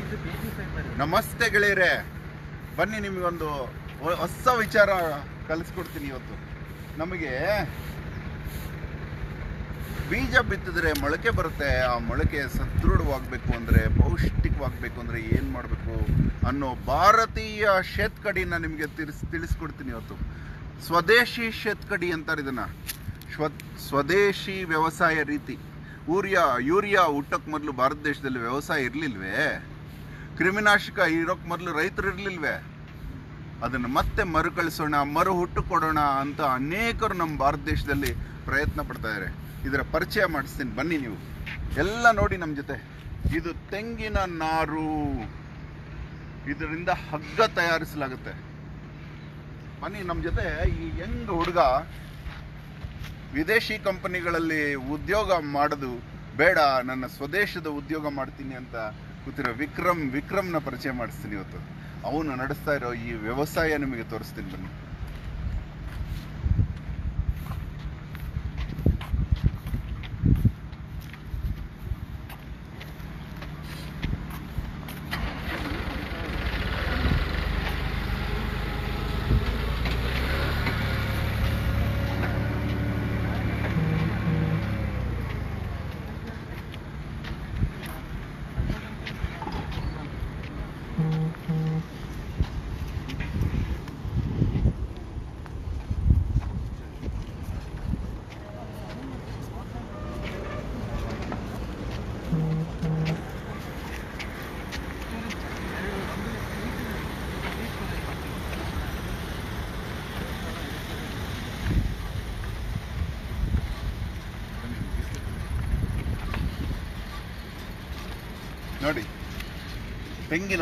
ನಮಸ್ತೆ ಗೆಳೆಯರೆ ಬನ್ನಿ ನಿಮಗೊಂದು ಹೊ- ಹೊಸ ವಿಚಾರ ಕಲಿಸ್ಕೊಡ್ತೀನಿ ಇವತ್ತು ನಮಗೆ ಬೀಜ ಬಿತ್ತಿದ್ರೆ ಮೊಳಕೆ ಬರುತ್ತೆ ಆ ಮೊಳಕೆ ಸದೃಢವಾಗಬೇಕು ಅಂದರೆ ಪೌಷ್ಟಿಕವಾಗಬೇಕು ಅಂದರೆ ಏನು ಮಾಡಬೇಕು ಅನ್ನೋ ಭಾರತೀಯ ಶೇತ್ಕಡಿನ ನಿಮಗೆ ತಿಳಿಸ್ ತಿಳಿಸ್ಕೊಡ್ತೀನಿ ಇವತ್ತು ಸ್ವದೇಶಿ ಶೇತ್ಕಡಿ ಅಂತಾರೆ ಇದನ್ನು ಸ್ವ ಸ್ವದೇಶಿ ವ್ಯವಸಾಯ ರೀತಿ ಯೂರಿಯಾ ಯೂರಿಯಾ ಹುಟ್ಟಕ್ಕೆ ಮೊದಲು ಭಾರತ ದೇಶದಲ್ಲಿ ವ್ಯವಸಾಯ ಇರಲಿಲ್ವೇ ಕ್ರಿಮಿನಾಶಕ ಇರೋಕ್ಕೆ ಮೊದಲು ರೈತರು ಇರಲಿಲ್ವೇ ಅದನ್ನು ಮತ್ತೆ ಮರುಕಳಿಸೋಣ ಮರು ಹುಟ್ಟು ಕೊಡೋಣ ಅಂತ ಅನೇಕರು ನಮ್ಮ ಭಾರತ ದೇಶದಲ್ಲಿ ಪ್ರಯತ್ನ ಪಡ್ತಾ ಇದ್ದಾರೆ ಇದರ ಪರಿಚಯ ಮಾಡಿಸ್ತೀನಿ ಬನ್ನಿ ನೀವು ಎಲ್ಲ ನೋಡಿ ನಮ್ಮ ಜೊತೆ ಇದು ತೆಂಗಿನ ನಾರು ಇದರಿಂದ ಹಗ್ಗ ತಯಾರಿಸಲಾಗುತ್ತೆ ಬನ್ನಿ ನಮ್ಮ ಜೊತೆ ಈ ಯಂಗ್ ಹುಡುಗ ವಿದೇಶಿ ಕಂಪನಿಗಳಲ್ಲಿ ಉದ್ಯೋಗ ಮಾಡೋದು ಬೇಡ ನನ್ನ ಸ್ವದೇಶದ ಉದ್ಯೋಗ ಮಾಡ್ತೀನಿ ಅಂತ ಕೂತಿರೋ ವಿಕ್ರಮ್ ವಿಕ್ರಮ್ನ ಪರಿಚಯ ಮಾಡಿಸ್ತೀನಿ ಇವತ್ತು ಅವನು ನಡೆಸ್ತಾ ಇರೋ ಈ ವ್ಯವಸಾಯ ನಿಮಗೆ ತೋರಿಸ್ತೀನಿ ಬನ್ನಿ ನೋಡಿ ತೆಂಗಿನ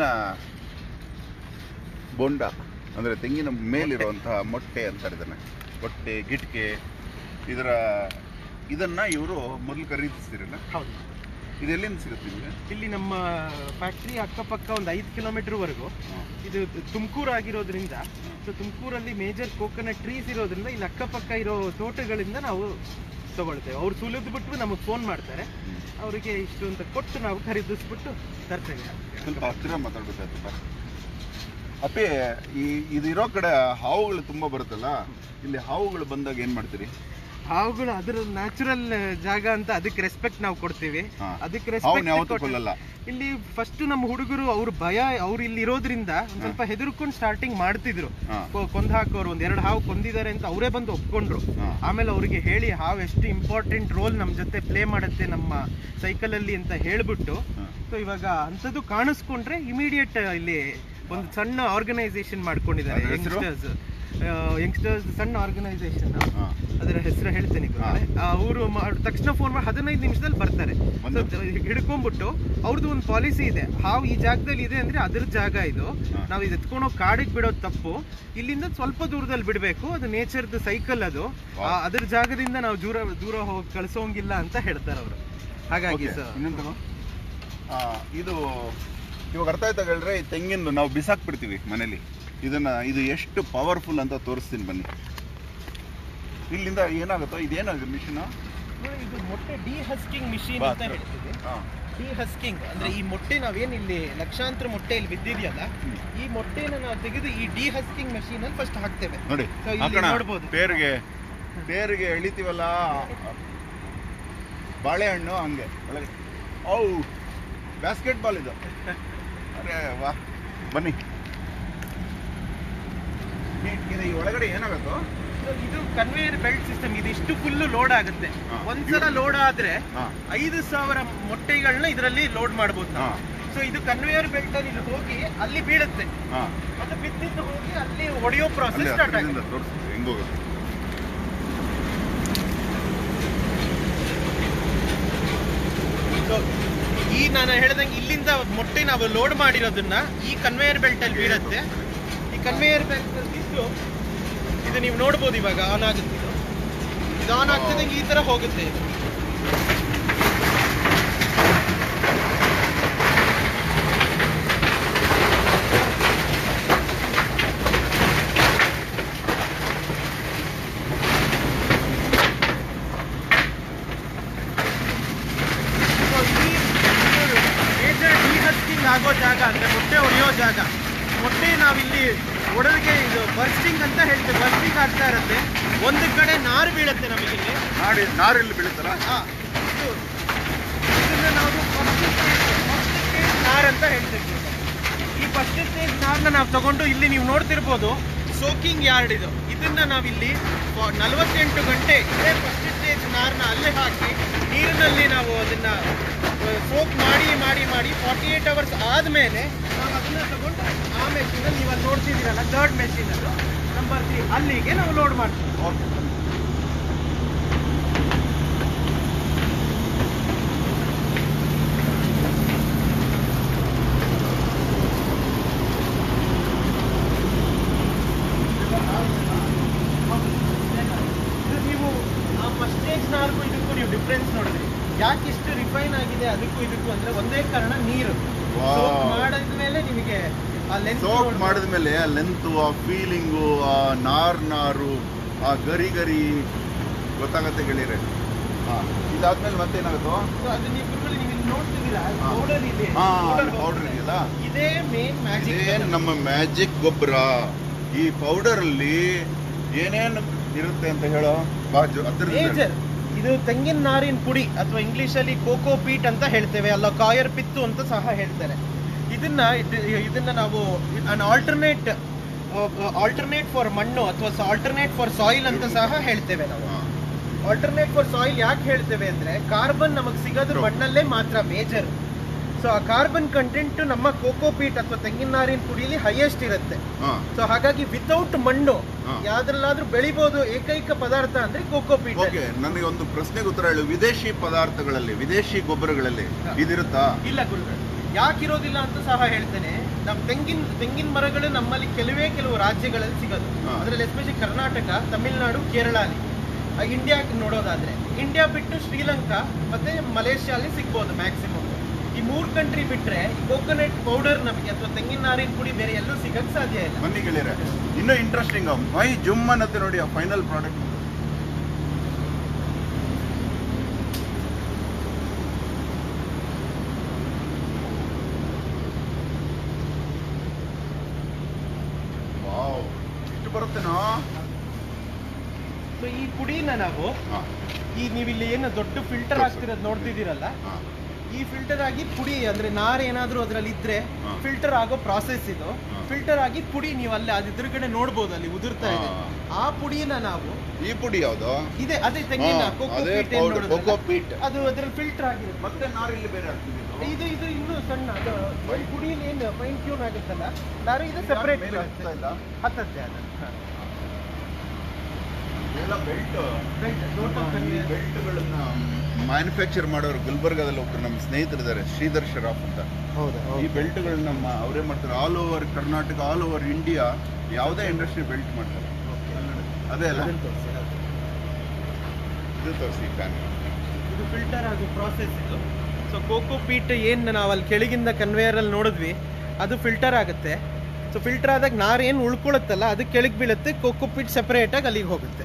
ಬೊಂಡ ಅಂದರೆ ತೆಂಗಿನ ಮೇಲಿರುವಂತಹ ಮೊಟ್ಟೆ ಅಂತಾರೆ ಇದನ್ನು ಮೊಟ್ಟೆ ಗಿಟ್ಕೆ ಇದರ ಇದನ್ನ ಇವರು ಮೊದಲು ಖರೀದಿಸ್ತಿರಲ್ಲ ಹೌದು ಇದು ಎಲ್ಲಿಂದ ಸಿಗುತ್ತೆ ನಿಮಗೆ ಇಲ್ಲಿ ನಮ್ಮ ಫ್ಯಾಕ್ಟ್ರಿ ಅಕ್ಕಪಕ್ಕ ಒಂದು ಐದು ಕಿಲೋಮೀಟರ್ ವರೆಗೂ ಇದು ತುಮಕೂರು ಆಗಿರೋದ್ರಿಂದ ಸೊ ತುಮಕೂರಲ್ಲಿ ಮೇಜರ್ ಕೋಕೋನಟ್ ಟ್ರೀಸ್ ಇರೋದ್ರಿಂದ ಇಲ್ಲಿ ಅಕ್ಕಪಕ್ಕ ಇರೋ ತೋಟಗಳಿಂದ ನಾವು ತಗೊಳ್ತೇವೆ ಅವ್ರು ಸುಲಿದು ಬಿಟ್ಟು ನಮಗೆ ಫೋನ್ ಮಾಡ್ತಾರೆ ಅವರಿಗೆ ಇಷ್ಟು ಅಂತ ಕೊಟ್ಟು ನಾವು ಖರೀದಿಸ್ಬಿಟ್ಟು ತರ್ತೇವೆ ಸ್ವಲ್ಪ ಹತ್ತಿರ ಮಾತಾಡ್ಬೇಕಾಯ್ತು ಬಾ ಅಪ್ಪಿ ಈ ಇದಿರೋ ಕಡೆ ಹಾವುಗಳು ತುಂಬಾ ಬರುತ್ತಲ್ಲ ಇಲ್ಲಿ ಹಾವುಗಳು ಬಂದಾಗ ಏನ್ ಮಾಡ್ತೀರಿ ಹಾವುಗಳು ಅದ್ರ ನ್ಯಾಚುರಲ್ ಜಾಗ ಅಂತ ಅದಕ್ಕೆ ರೆಸ್ಪೆಕ್ಟ್ ನಾವು ಕೊಡ್ತೀವಿ ಹಾ. ಅದಕ್ಕೆ ಹಾವು ಯಾವತ್ತೂ ರೆಸ್ಪೆಕ್ಟ್ ಕೊಲ್ಲಲ್ಲ ಇಲ್ಲಿ ಫಸ್ಟ್ ನಮ್ಮ ಹುಡುಗರು ಅವ್ರ ಭಯ ಅವ್ರು ಇಲ್ಲಿ ಇರೋದ್ರಿಂದ ಒಂದ್ ಸ್ವಲ್ಪ ಹೆದರ್ಕೊಂಡು ಸ್ಟಾರ್ಟಿಂಗ್ ಮಾಡ್ತಿದ್ರು ಹಾ. ಕೊ- ಕೊಂದ್ ಹಾಕೋರು ಒಂದ್ ಎರಡು ಹಾವು ಕೊಂದಿದ್ದಾರೆ ಅಂತ ಅವರೇ ಬಂದು ಒಪ್ಕೊಂಡ್ರು ಹಾ. ಆಮೇಲೆ ಅವರಿಗೆ ಹೇಳಿ ಹಾವು ಎಷ್ಟು ಇಂಪಾರ್ಟೆಂಟ್ ರೋಲ್ ನಮ್ ಜೊತೆ ಪ್ಲೇ ಮಾಡುತ್ತೆ ನಮ್ಮ ಸೈಕಲ್ ಅಲ್ಲಿ ಅಂತ ಹೇಳ್ಬಿಟ್ಟು ಹಾ. ಸೊ ಇವಾಗ ಅಂಥದ್ದು ಕಾಣಿಸ್ಕೊಂಡ್ರೆ ಇಮಿಡಿಯೇಟ್ ಇಲ್ಲಿ ಒಂದು ಸಣ್ಣ ಆರ್ಗನೈಸೇಷನ್ ಮಾಡ್ಕೊಂಡಿದ್ದಾರೆ ಅದ್ರ ಹೆಸ್ರು? ಯಂಗ್ಸ್ಟರ್ಸ್ ಯಂಗ್ಸ್ಟರ್ಸ್ ಸಣ್ಣ ಆರ್ಗನೈಸೇಷನ್ ಹಾ. ಅದರ ಹೆಸರು ಹೇಳ್ತೇನೆ ಅವರು ತಕ್ಷಣ ಫೋನ್ ಮಾಡಿ ಹದಿನೈದು ನಿಮಿಷದಲ್ಲಿ ಬರ್ತಾರೆ ಬಂದು? So, ಹಿಡ್ಕೊಂಡ್ಬಿಟ್ಟು ಅವ್ರದ್ದು ಒಂದು ಪಾಲಿಸಿ ಇದೆ ಹಾವು ಈ ಜಾಗದಲ್ಲಿ ಇದೆ ಅಂದ್ರೆ ಅದ್ರ ಜಾಗ ಇದು ಹಾ. ನಾವು ಇದು ಎತ್ಕೊಂಡೋಗಿ ಕಾಡಿಗೆ ಬಿಡೋದು ತಪ್ಪು ಇಲ್ಲಿಂದ ಸ್ವಲ್ಪ ದೂರದಲ್ಲಿ ಬಿಡಬೇಕು ಅದು ನೇಚರ್ದು ಸೈಕಲ್ ಅದು Wow. ಆ- ಅದ್ರ ಜಾಗದಿಂದ ನಾವು ದೂರ ದೂರ ಹೋಗಿ ಕಳಿಸೋಂಗಿಲ್ಲ ಅಂತ ಹೇಳ್ತಾರೆ ಅವರು ಹಾಗಾಗಿ Okay, ಸರ್ ಇನ್ನೊಂದು ತಗೋ. ಆ, ಇದು ಇವಾಗ ಅರ್ಥ ಆಯ್ತಾ ಹೇಳ್ರೆ ಈ ತೆಂಗಿನ ನಾವು ಬಿಸಾಕ್ ಬಿಡ್ತೀವಿ ಮನೇಲಿ ಇದನ್ನ ಇದು ಎಷ್ಟು ಪವರ್ಫುಲ್ ಅಂತ ತೋರಿಸ್ತೀನಿ ಬನ್ನಿ ಇಲ್ಲಿಂದ ಏನಾಗುತ್ತೋ ಇದೇನಾಗುತ್ತೆ ಮಿಷನ್ ಇದು ಮೊಟ್ಟೆ ಡಿ ಹಸ್ಕಿಂಗ್ ಮಿಷಿನ್ ಬಾ, ಅಂತ ಸರ್. ಹೇಳ್ತೀವಿ ಡಿ ಹಸ್ಕಿಂಗ್ ಅಂದ್ರೆ ಈ ಮೊಟ್ಟೆ ನಾವೇನ್ ಇಲ್ಲಿ ಲಕ್ಷಾಂತರ ಮೊಟ್ಟೆ ಇಲ್ಲಿ ಬಿದ್ದಿದೆಯಲ್ಲ ಹ್ಮ್. ಈ ಮೊಟ್ಟೆನ ನಾವು ತೆಗೆದು ಈ ಡಿ ಹಸ್ಕಿಂಗ್ ಮೆಷಿನ್ ಅಲ್ಲಿ ಫಸ್ಟ್ ಹಾಕ್ತೇವೆ ನೋಡಿ So, ಇಲ್ಲಿ ಹಾಕೋಣ ನೋಡ್ಬೋದು. ಪೇರಿಗೆ ಪೇರಿಗೆ ಎಳಿತೀವಲ್ಲ ಬಾಳೆಹಣ್ಣು ಹಂಗೆ ಒಳಗೆ ಔ ಬ್ಯಾಸ್ಕೆಟ್ ಬಾಲ್ ಇದು ಅರೆ ವಾ ಬನ್ನಿ ಈ- ಇದು ಈ ಒಳಗಡೆ ಏನಾಗುತ್ತೋ So, ಇದು ಕನ್ವೇಯರ್ ಬೆಲ್ಟ್ ಸಿಸ್ಟಮ್ ಇದು ಇಷ್ಟು ಫುಲ್ ಲೋಡ್ ಆಗುತ್ತೆ ಹಾ. ಒಂದ್ಸಲ ಲೋಡ್ ಆದ್ರೆ ಹಾ ಐದು ಸಾವಿರ ಮೊಟ್ಟೆಗಳನ್ನ ಇದರಲ್ಲಿ ಲೋಡ್ ಮಾಡಬಹುದು ಹಾ ಸೊ ಇದು ಕನ್ವೇಯರ್ ಬೆಲ್ಟ್ ಅಲ್ಲಿ ಇದು ಹೋಗಿ ಅಲ್ಲಿ ಬೀಳುತ್ತೆ ಹಾ ಮತ್ತೆ ಬಿದ್ದಿದ್ದು ಹೋಗಿ ಅಲ್ಲಿ ಹೊಡೆಯೋ ಅಲ್ಲಿ ಪ್ರಾಸೆಸ್ ಸ್ಟಾರ್ಟ್ ಆಗುತ್ತೆ ಹತ್ರದಿಂದ ತೋರಿಸ್ತೀವಿ ಹೆಂಗ್ ಹೋಗುತ್ತೆ So, ಈ ನಾನು ಹೇಳ್ದಂಗೆ ಇಲ್ಲಿಂದ ಮೊಟ್ಟೆ ನಾವು ಲೋಡ್ ಮಾಡಿರೋದನ್ನ ಈ ಕನ್ವೇಯರ್ ಬೆಲ್ಟ್ ಅಲ್ಲಿ ಬೀಳುತ್ತೆ ಈ ಕನ್ವೇಯರ್ ಬೆಲ್ಟ್ ಬಿದ್ದು ಇದು ನೀವು ನೋಡ್ಬೋದು ಇವಾಗ ಆನ್ ಆಗುತ್ತೆ ಇದು ಇದು ಆನ್ ಆಗ್ತಿದ್ದಂಗೆ ಈ ತರ ಹೋಗುತ್ತೆ ಇದು So, ಈ ಮೇಜರ್ ಡಿ ಹಸ್ಕಿಂಗ್ ಆಗೋ ಜಾಗ ಅಂದ್ರೆ ಮೊಟ್ಟೆ ಹೊಡೆಯೋ ಜಾಗ ಮೊಟ್ಟೆ ನಾವಿಲ್ಲಿ ಒಡಲಿಗೆ ಇದು ಬರ್ಸ್ಟಿಂಗ್ ಅಂತ ಹೇಳ್ತೇವೆ ಬರ್ಸ್ಟಿಂಗ್ ಆಗ್ತಾ ಇರುತ್ತೆ ಒಂದು ಕಡೆ ನಾರು ಬೀಳುತ್ತೆ ನಮಗಿಲ್ಲಿ ನಾಡಿ ನಾರೆಲ್ಲಿ ಬೀಳ್ತಾರ ಹಾ, ಇದು ಇದನ್ನ ನಾವು ಫಸ್ಟ್ ಸ್ಟೇಜ್ ನಾರ್ ಅಂತ ಹೇಳ್ತೀವಿ ಈ ಫಸ್ಟ್ ಸ್ಟೇಜ್ ನಾರ್ನ ನಾವು ತಗೊಂಡು ಇಲ್ಲಿ ನೀವು ನೋಡ್ತಿರ್ಬೋದು ಸೋಕಿಂಗ್ ಯಾರ್ಡ್ ಇದು ಇದನ್ನ ನಾವಿಲ್ಲಿ ಫ- ನಲವತ್ತೆಂಟು ಗಂಟೆ ಇದೇ ಫಸ್ಟ್ ಸ್ಟೇಜ್ ನಾರ್ನ ಅಲ್ಲೇ ಹಾಕಿ ನೀರಿನಲ್ಲಿ ನಾವು ಅದನ್ನ ಸೋಕ್ ಮಾಡಿ ಮಾಡಿ ಮಾಡಿ ಫಾರ್ಟಿ ಏಟ್ ಅವರ್ಸ್ ಆದಮೇಲೆ ನಾವು ಅದನ್ನ ತಗೊಂಡು ಆ ಮೆಷಿನ್ ನೀವು ಅಲ್ಲಿ ನೋಡ್ತಿದ್ದೀರಲ್ಲ ಥರ್ಡ್ ಮೆಷಿನ್ ಅದು ನಂಬರ್ ತ್ರೀ ಅಲ್ಲಿಗೆ ನಾವು ಲೋಡ್ ಮಾಡ್ತೀವಿ ಇದು ನೀವು ಆ ಫಸ್ಟ್ ಸ್ಟೇಜ್ನವರೆಗೂ ಇದಕ್ಕೂ ನೀವು ಡಿಫ್ರೆನ್ಸ್ ನೋಡಿದ್ರಿ ಯಾಕೆ ಇಷ್ಟು ರಿಫೈನ್ ಆಗಿದೆ ಅದಕ್ಕೂ ಇದಕ್ಕೂ ಅಂದ್ರೆ ಒಂದೇ ಕಾರಣ ನೀರು Wow. Soak ಮಾಡಿದ್ಮೇಲೆ ನಿಮಗೆ ಆ ಲೆಂತ್ ಸೋಪ್ ಮಾಡಿದ್ಮೇಲೆ ಆ ಲೆಂತು ಆ ಫೀಲಿಂಗು ಆ ನಾರ್ ನಾರು ಆ ಗರಿ ಗರಿ ಗೊತ್ತಾಗತ್ತೆ ಗೆಳೆಯರೆ ಹಾ ಇದಾದ್ಮೇಲೆ ಮತ್ತೇನಾಗುತ್ತೋ ಅದು ನೀವು ಗುರುಗಳು ನೀವು ಇಲ್ಲಿ ನೋಡ್ತಿದ್ದೀರಾ ಹಾ. ಪೌಡರ್ ಇದೆ ಹಾ powder ಪೌಡರ್ ಇದೆಯಲ್ಲ ಇದೇ ಮೇನ್ ಮ್ಯಾಜಿಕ್ ಇದೇ ನಮ್ಮ ಮ್ಯಾಜಿಕ್ ಗೊಬ್ಬರ ಈ ಪೌಡರ್ ಅಲ್ಲಿ ಏನೇನು ಇರುತ್ತೆ ಅಂತ ಹೇಳೋ ಬಾಜು ಮೇಜರ್ ಇದು ತೆಂಗಿನ ನಾರಿನ ಪುಡಿ ಅಥವಾ ಇಂಗ್ಲಿಷ್ ಅಲ್ಲಿ ಕೋಕೋ ಪೀಟ್ ಅಂತ ಹೇಳ್ತೇವೆ ಅಲ್ಲ ಕಾಯರ್ ಪಿತ್ತು ಅಂತ ಸಹ ಹೇಳ್ತಾರೆ ಇದನ್ನ ಇದ್- ಇದನ್ನ ನಾವು ಅನ್ ಆಲ್ಟರ್ನೇಟ್ ಆಲ್ಟರ್ನೇಟ್ ಫಾರ್ ಮಣ್ಣು ಅಥವಾ ಆಲ್ಟರ್ನೇಟ್ ಫಾರ್ ಸಾಯಿಲ್ ಅಂತ ಸಹ ಹೇಳ್ತೇವೆ ನಾವು ಆಲ್ಟರ್ನೇಟ್ ಫಾರ್ ಸಾಯಿಲ್ ಯಾಕೆ ಹೇಳ್ತೇವೆ ಅಂದ್ರೆ ಕಾರ್ಬನ್ ನಮಗೆ ಸಿಗೋದು True. ಮಣ್ಣಲ್ಲೇ ಮಾತ್ರ ಮೇಜರ್ ಸೊ ಆ ಕಾರ್ಬನ್ ಕಂಟೆಂಟ್ ನಮ್ಮ ಕೋಕೋ ಪೀಟ್ ಅಥವಾ ತೆಂಗಿನ ನಾರಿನ ಪುಡಿಯಲ್ಲಿ ಹೈಯೆಸ್ಟ್ ಇರುತ್ತೆ ಹಾ ಸೊ ಹಾಗಾಗಿ ವಿತೌಟ್ ಮಣ್ಣು ಹಾ. ಯಾವ್ದ್ರಲ್ಲಾದ್ರೂ ಬೆಳಿಬಹುದು ಏಕೈಕ ಪದಾರ್ಥ ಅಂದ್ರೆ ಕೋಕೋ ಪೀಟ್ ಓಕೆ ನನಗೆ ಒಂದು ಪ್ರಶ್ನೆಗೆ ಉತ್ತರ ಹೇಳು ವಿದೇಶಿ ಪದಾರ್ಥಗಳಲ್ಲಿ ವಿದೇಶಿ ಗೊಬ್ಬರಗಳಲ್ಲಿ ಹಾ. ಇದಿರುತ್ತಾ ಇಲ್ಲ ಗುರುಗಳು ಯಾಕಿರೋದಿಲ್ಲ ಅಂತ ಸಹ ಹೇಳ್ತೇನೆ ನಮ್ ತೆಂಗಿನ ತೆಂಗಿನ ಮರಗಳು ನಮ್ಮಲ್ಲಿ ಕೆಲವೇ ಕೆಲವು ರಾಜ್ಯಗಳಲ್ಲಿ ಸಿಗೋದು ಹಾ. ಅದ್ರಲ್ಲಿ ಎಸ್ಪೆಷಲಿ ಕರ್ನಾಟಕ ತಮಿಳುನಾಡು ಕೇರಳ ಅಲ್ಲಿ ಇಂಡಿಯಾ ನೋಡೋದಾದ್ರೆ ಇಂಡಿಯಾ ಬಿಟ್ಟು ಶ್ರೀಲಂಕಾ ಮತ್ತೆ ಮಲೇಷ್ಯಾ ಅಲ್ಲಿ ಸಿಗ್ಬೋದು ಮ್ಯಾಕ್ಸಿಮಮ್ ಈ ಮೂರ್ ಕಂಟ್ರಿ ಬಿಟ್ರೆ ಕೋಕೋನಟ್ ಪೌಡರ್ ನಮಗೆ ಅಥವಾ ತೆಂಗಿನ ನಾರಿನ ಪುಡಿ ಬೇರೆ ಎಲ್ಲೂ ಸಿಗಕ್ ಸಾಧ್ಯ ಇಲ್ಲ ಬನ್ನಿ ಗೆಳೆಯರೆ ಇನ್ನೂ ಇಂಟ್ರೆಸ್ಟಿಂಗ್ ಮೈ ಜುಮ್ ಅನ್ನತ್ತೆ ನೋಡಿ ಆ ಫೈನಲ್ ಪ್ರಾಡಕ್ಟ್ ವಾವ್ ಇಷ್ಟು ಬರುತ್ತೇನೋ ಸೊ ಈ ಪುಡಿನ ನಾವು ಹಾ, ಈ ನೀವಿಲ್ಲಿ ಏನು ದೊಡ್ಡ ಫಿಲ್ಟರ್ ಆಗ್ತಿರೋದು ನೋಡ್ತಿದ್ದೀರಲ್ಲ ಹಾ. ಈ ಫಿಲ್ಟರ್ ಆಗಿ ಪುಡಿ ಅಂದ್ರೆ ನಾರ್ ಏನಾದ್ರೂ ಅದ್ರಲ್ಲಿ ಇದ್ರೆ ಹಾ. ಫಿಲ್ಟರ್ ಆಗೋ ಪ್ರಾಸೆಸ್ ಇದು ಹಾ. ಫಿಲ್ಟರ್ ಆಗಿ ಪುಡಿ ನೀವು ಅಲ್ಲಿ ಅದ್ ಎದುರುಗಡೆ ನೋಡ್ಬೋದು ಅಲ್ಲಿ ಉದುರ್ತಾ ಇದೆ ಹಾ. ಆ ಪುಡಿನ ನಾವು ಈ ಪುಡಿ ಯಾವುದು ಇದೆ ಅದೇ ತೆಂಗಿನ ಹಾ, ಕೋಕೋ ಅದೇ ಪೀಟ್ ಏನ್ powder, ನೋಡಿದ್ರಲ್ಲ, coco peat. ಅದು ಅದ್ರಲ್ಲಿ ಫಿಲ್ಟರ್ ಆಗಿರುತ್ತೆ ಮತ್ತೆ ನಾರು ಇಲ್ಲಿ ಬೇರೆ ಆಗ್ತಿದೆ ಇದು ಇದು ಇನ್ನೂ ಸಣ್ಣ ಅದು ಈ ಪುಡಿಯಲ್ಲಿ ಏನು ಫೈನ್ ಟ್ಯೂನ್ ಆಗುತ್ತಲ್ಲ ನಾರು ಇದು ಸೆಪರೇಟ್ ಮೇಲೆ ಹತ್ತಾ ಇಲ್ಲ ಹತ್ತತ್ತೆ ಅದು ಎಲ್ಲ ಬೆಲ್ಟ್ Belt, total conveyor. ಬೆಲ್ಟ್ಗಳನ್ನ ಮ್ಯಾನುಫ್ಯಾಕ್ಚರ್ ಮಾಡೋರು ಗುಲ್ಬರ್ಗಾದಲ್ಲಿ ಒಬ್ರು ನಮ್ಮ ಸ್ನೇಹಿತರಿದ್ದಾರೆ ಶ್ರೀಧರ್ ಶರಾಫ್ ಅಂತ ಹೌದಾ ಈ ಬೆಲ್ಟ್ಗಳನ್ನ ಮ- ಅವರೇ ಮಾಡ್ತಾರೆ all over Karnataka all over India ಯಾವುದೇ ಇಂಡಸ್ಟ್ರಿ ಬೆಲ್ಟ್ ಮಾಡ್ತಾರೆ ಅದೇ ಅಲ್ಲ ಇದು ತೋರಿಸಿ ಫ್ಯಾನ್ ಇದು ಫಿಲ್ಟರ್ ಆಗೋ ಪ್ರಾಸೆಸ್ ಇದು ಸೊ ಕೋಕೋ ಪೀಟ್ ಏನು ನಾವು ಅಲ್ಲಿ ಕೆಳಗಿಂದ ಕನ್ವೇಯರ್ ಅಲ್ಲಿ ನೋಡಿದ್ವಿ ಅದು ಫಿಲ್ಟರ್ ಆಗುತ್ತೆ ಸೊ ಫಿಲ್ಟರ್ ಆದಾಗ ನಾರು ಏನು ಉಳ್ಕೊಳುತ್ತಲ್ಲ ಅದು ಕೆಳಗೆ ಬೀಳುತ್ತೆ ಕೋಕೋ ಪೀಟ್ ಸೆಪರೇಟ್ ಆಗಿ ಅಲ್ಲಿಗೆ ಹೋಗುತ್ತೆ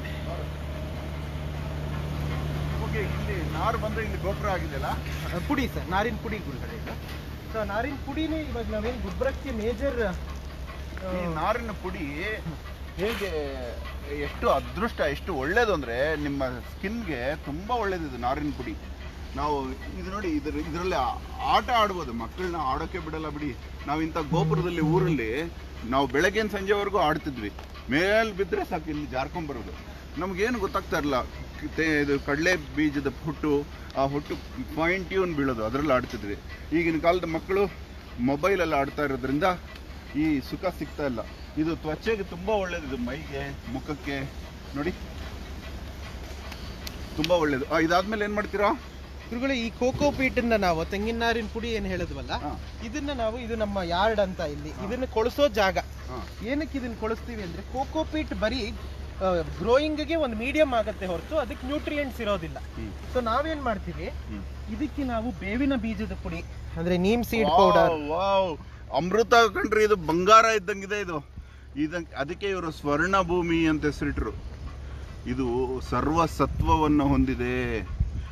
ಓಕೆ ಇಲ್ಲಿ ನಾರು ಬಂದ್ರೆ ಇಲ್ಲಿ ಗೊಬ್ಬರ ಆಗಿದೆಯಲ್ಲ ಅಹ್, ಪುಡಿ ಸರ್ ನಾರಿನ ಪುಡಿ ಗುಳ್ಗಡೆ ಇದು ಸೊ ನಾರಿನ ಪುಡಿನೇ ಇವಾಗ ನಾವೇನು ಗೊಬ್ಬರಕ್ಕೆ ಮೇಜರ್ ಈ ನಾರಿನ ಪುಡಿ ಹೇಗೆ ಎಷ್ಟು ಅದೃಷ್ಟ ಎಷ್ಟು ಒಳ್ಳೇದು ಅಂದ್ರೆ ನಿಮ್ಮ ಸ್ಕಿನ್ಗೆ ತುಂಬಾ ಒಳ್ಳೇದು ಇದು ನಾರಿನ ಪುಡಿ ನಾವು ಇದು ನೋಡಿ ಇದ್ರ ಇದರಲ್ಲಿ ಆಟ ಆಡ್ಬೋದು ಮಕ್ಕಳನ್ನ ಆಡೋಕೆ ಬಿಡಲ್ಲ ಬಿಡಿ ನಾವು ಇಂಥ ಗೋಪುರದಲ್ಲಿ ಊರಲ್ಲಿ ನಾವು ಬೆಳಗ್ಗಿನ ಸಂಜೆವರೆಗೂ ಆಡ್ತಿದ್ವಿ ಮೇಲ್ ಬಿದ್ದರೆ ಸಾಕು ಇಲ್ಲಿ ಜಾರ್ಕೊಂಡ್ ಬರೋದು ನಮಗೇನು ಗೊತ್ತಾಗ್ತಾ ಇರಲ್ಲ ತೆ- ಇದು ಕಡಲೆ ಬೀಜದ ಹುಟ್ಟು ಆ ಹುಟ್ಟು ಪಾಯಿಂಟ್ ಟ್ಯೂನ್ ಬೀಳೋದು ಅದರಲ್ಲಿ ಆಡ್ತಿದ್ವಿ ಈಗಿನ ಕಾಲದ ಮಕ್ಕಳು ಮೊಬೈಲಲ್ಲಿ ಆಡ್ತಾ ಇರೋದ್ರಿಂದ ಈ ಸುಖ ಸಿಗ್ತಾ ಇಲ್ಲ ಇದು ತ್ವಚೆಗೆ ತುಂಬಾ ಒಳ್ಳೇದು ಇದು ಮೈಗೆ ಮುಖಕ್ಕೆ ನೋಡಿ ತುಂಬಾ ಒಳ್ಳೇದು ಆ, ಇದಾದ್ಮೇಲೆ ಏನ್ ಮಾಡ್ತೀರಾ ಗುರುಗಳು ಈ ಕೋಕೋ ಪೀಟನ್ನ ನಾವು ತೆಂಗಿನ ನಾರಿನ ಪುಡಿ ಏನು ಹೇಳಿದ್ವಲ್ಲ ಹಾ. ಇದನ್ನ ನಾವು ಇದು ನಮ್ಮ ಯಾರ್ಡ್ ಅಂತ ಇಲ್ಲಿ ಇದನ್ನ ಕೊಳಿಸೋ ಜಾಗ ಹಾ. ಏನಕ್ಕೆ ಇದನ್ನ ಕೊಳಿಸ್ತೀವಿ ಅಂದ್ರೆ ಕೋಕೋ ಪೀಟ್ ಬರೀ ಗ್ರೋಯಿಂಗ್ಗೆ ಒಂದು ಮೀಡಿಯಂ ಆಗುತ್ತೆ ಹೊರತು ಅದಕ್ಕೆ ನ್ಯೂಟ್ರಿಯೆಂಟ್ಸ್ ಇರೋದಿಲ್ಲ ಹ್ಮ್. ಸೊ ನಾವೇನ್ ಮಾಡ್ತೀವಿ ಹ್ಮ್. ಇದಕ್ಕೆ ನಾವು ಬೇವಿನ ಬೀಜದ ಪುಡಿ ಅಂದ್ರೆ neem seed wow, powder wow ಅಮೃತ ಕಣ್ರಿ ಇದು ಬಂಗಾರ ಇದ್ದಂಗಿದೆ ಇದು ಇದ ಅದಕ್ಕೆ ಇವರು ಸ್ವರ್ಣ ಭೂಮಿ ಅಂತ ಹೆಸರಿಟ್ರು ಇದು ಸರ್ವ ಸತ್ವವನ್ನು ಹೊಂದಿದೆ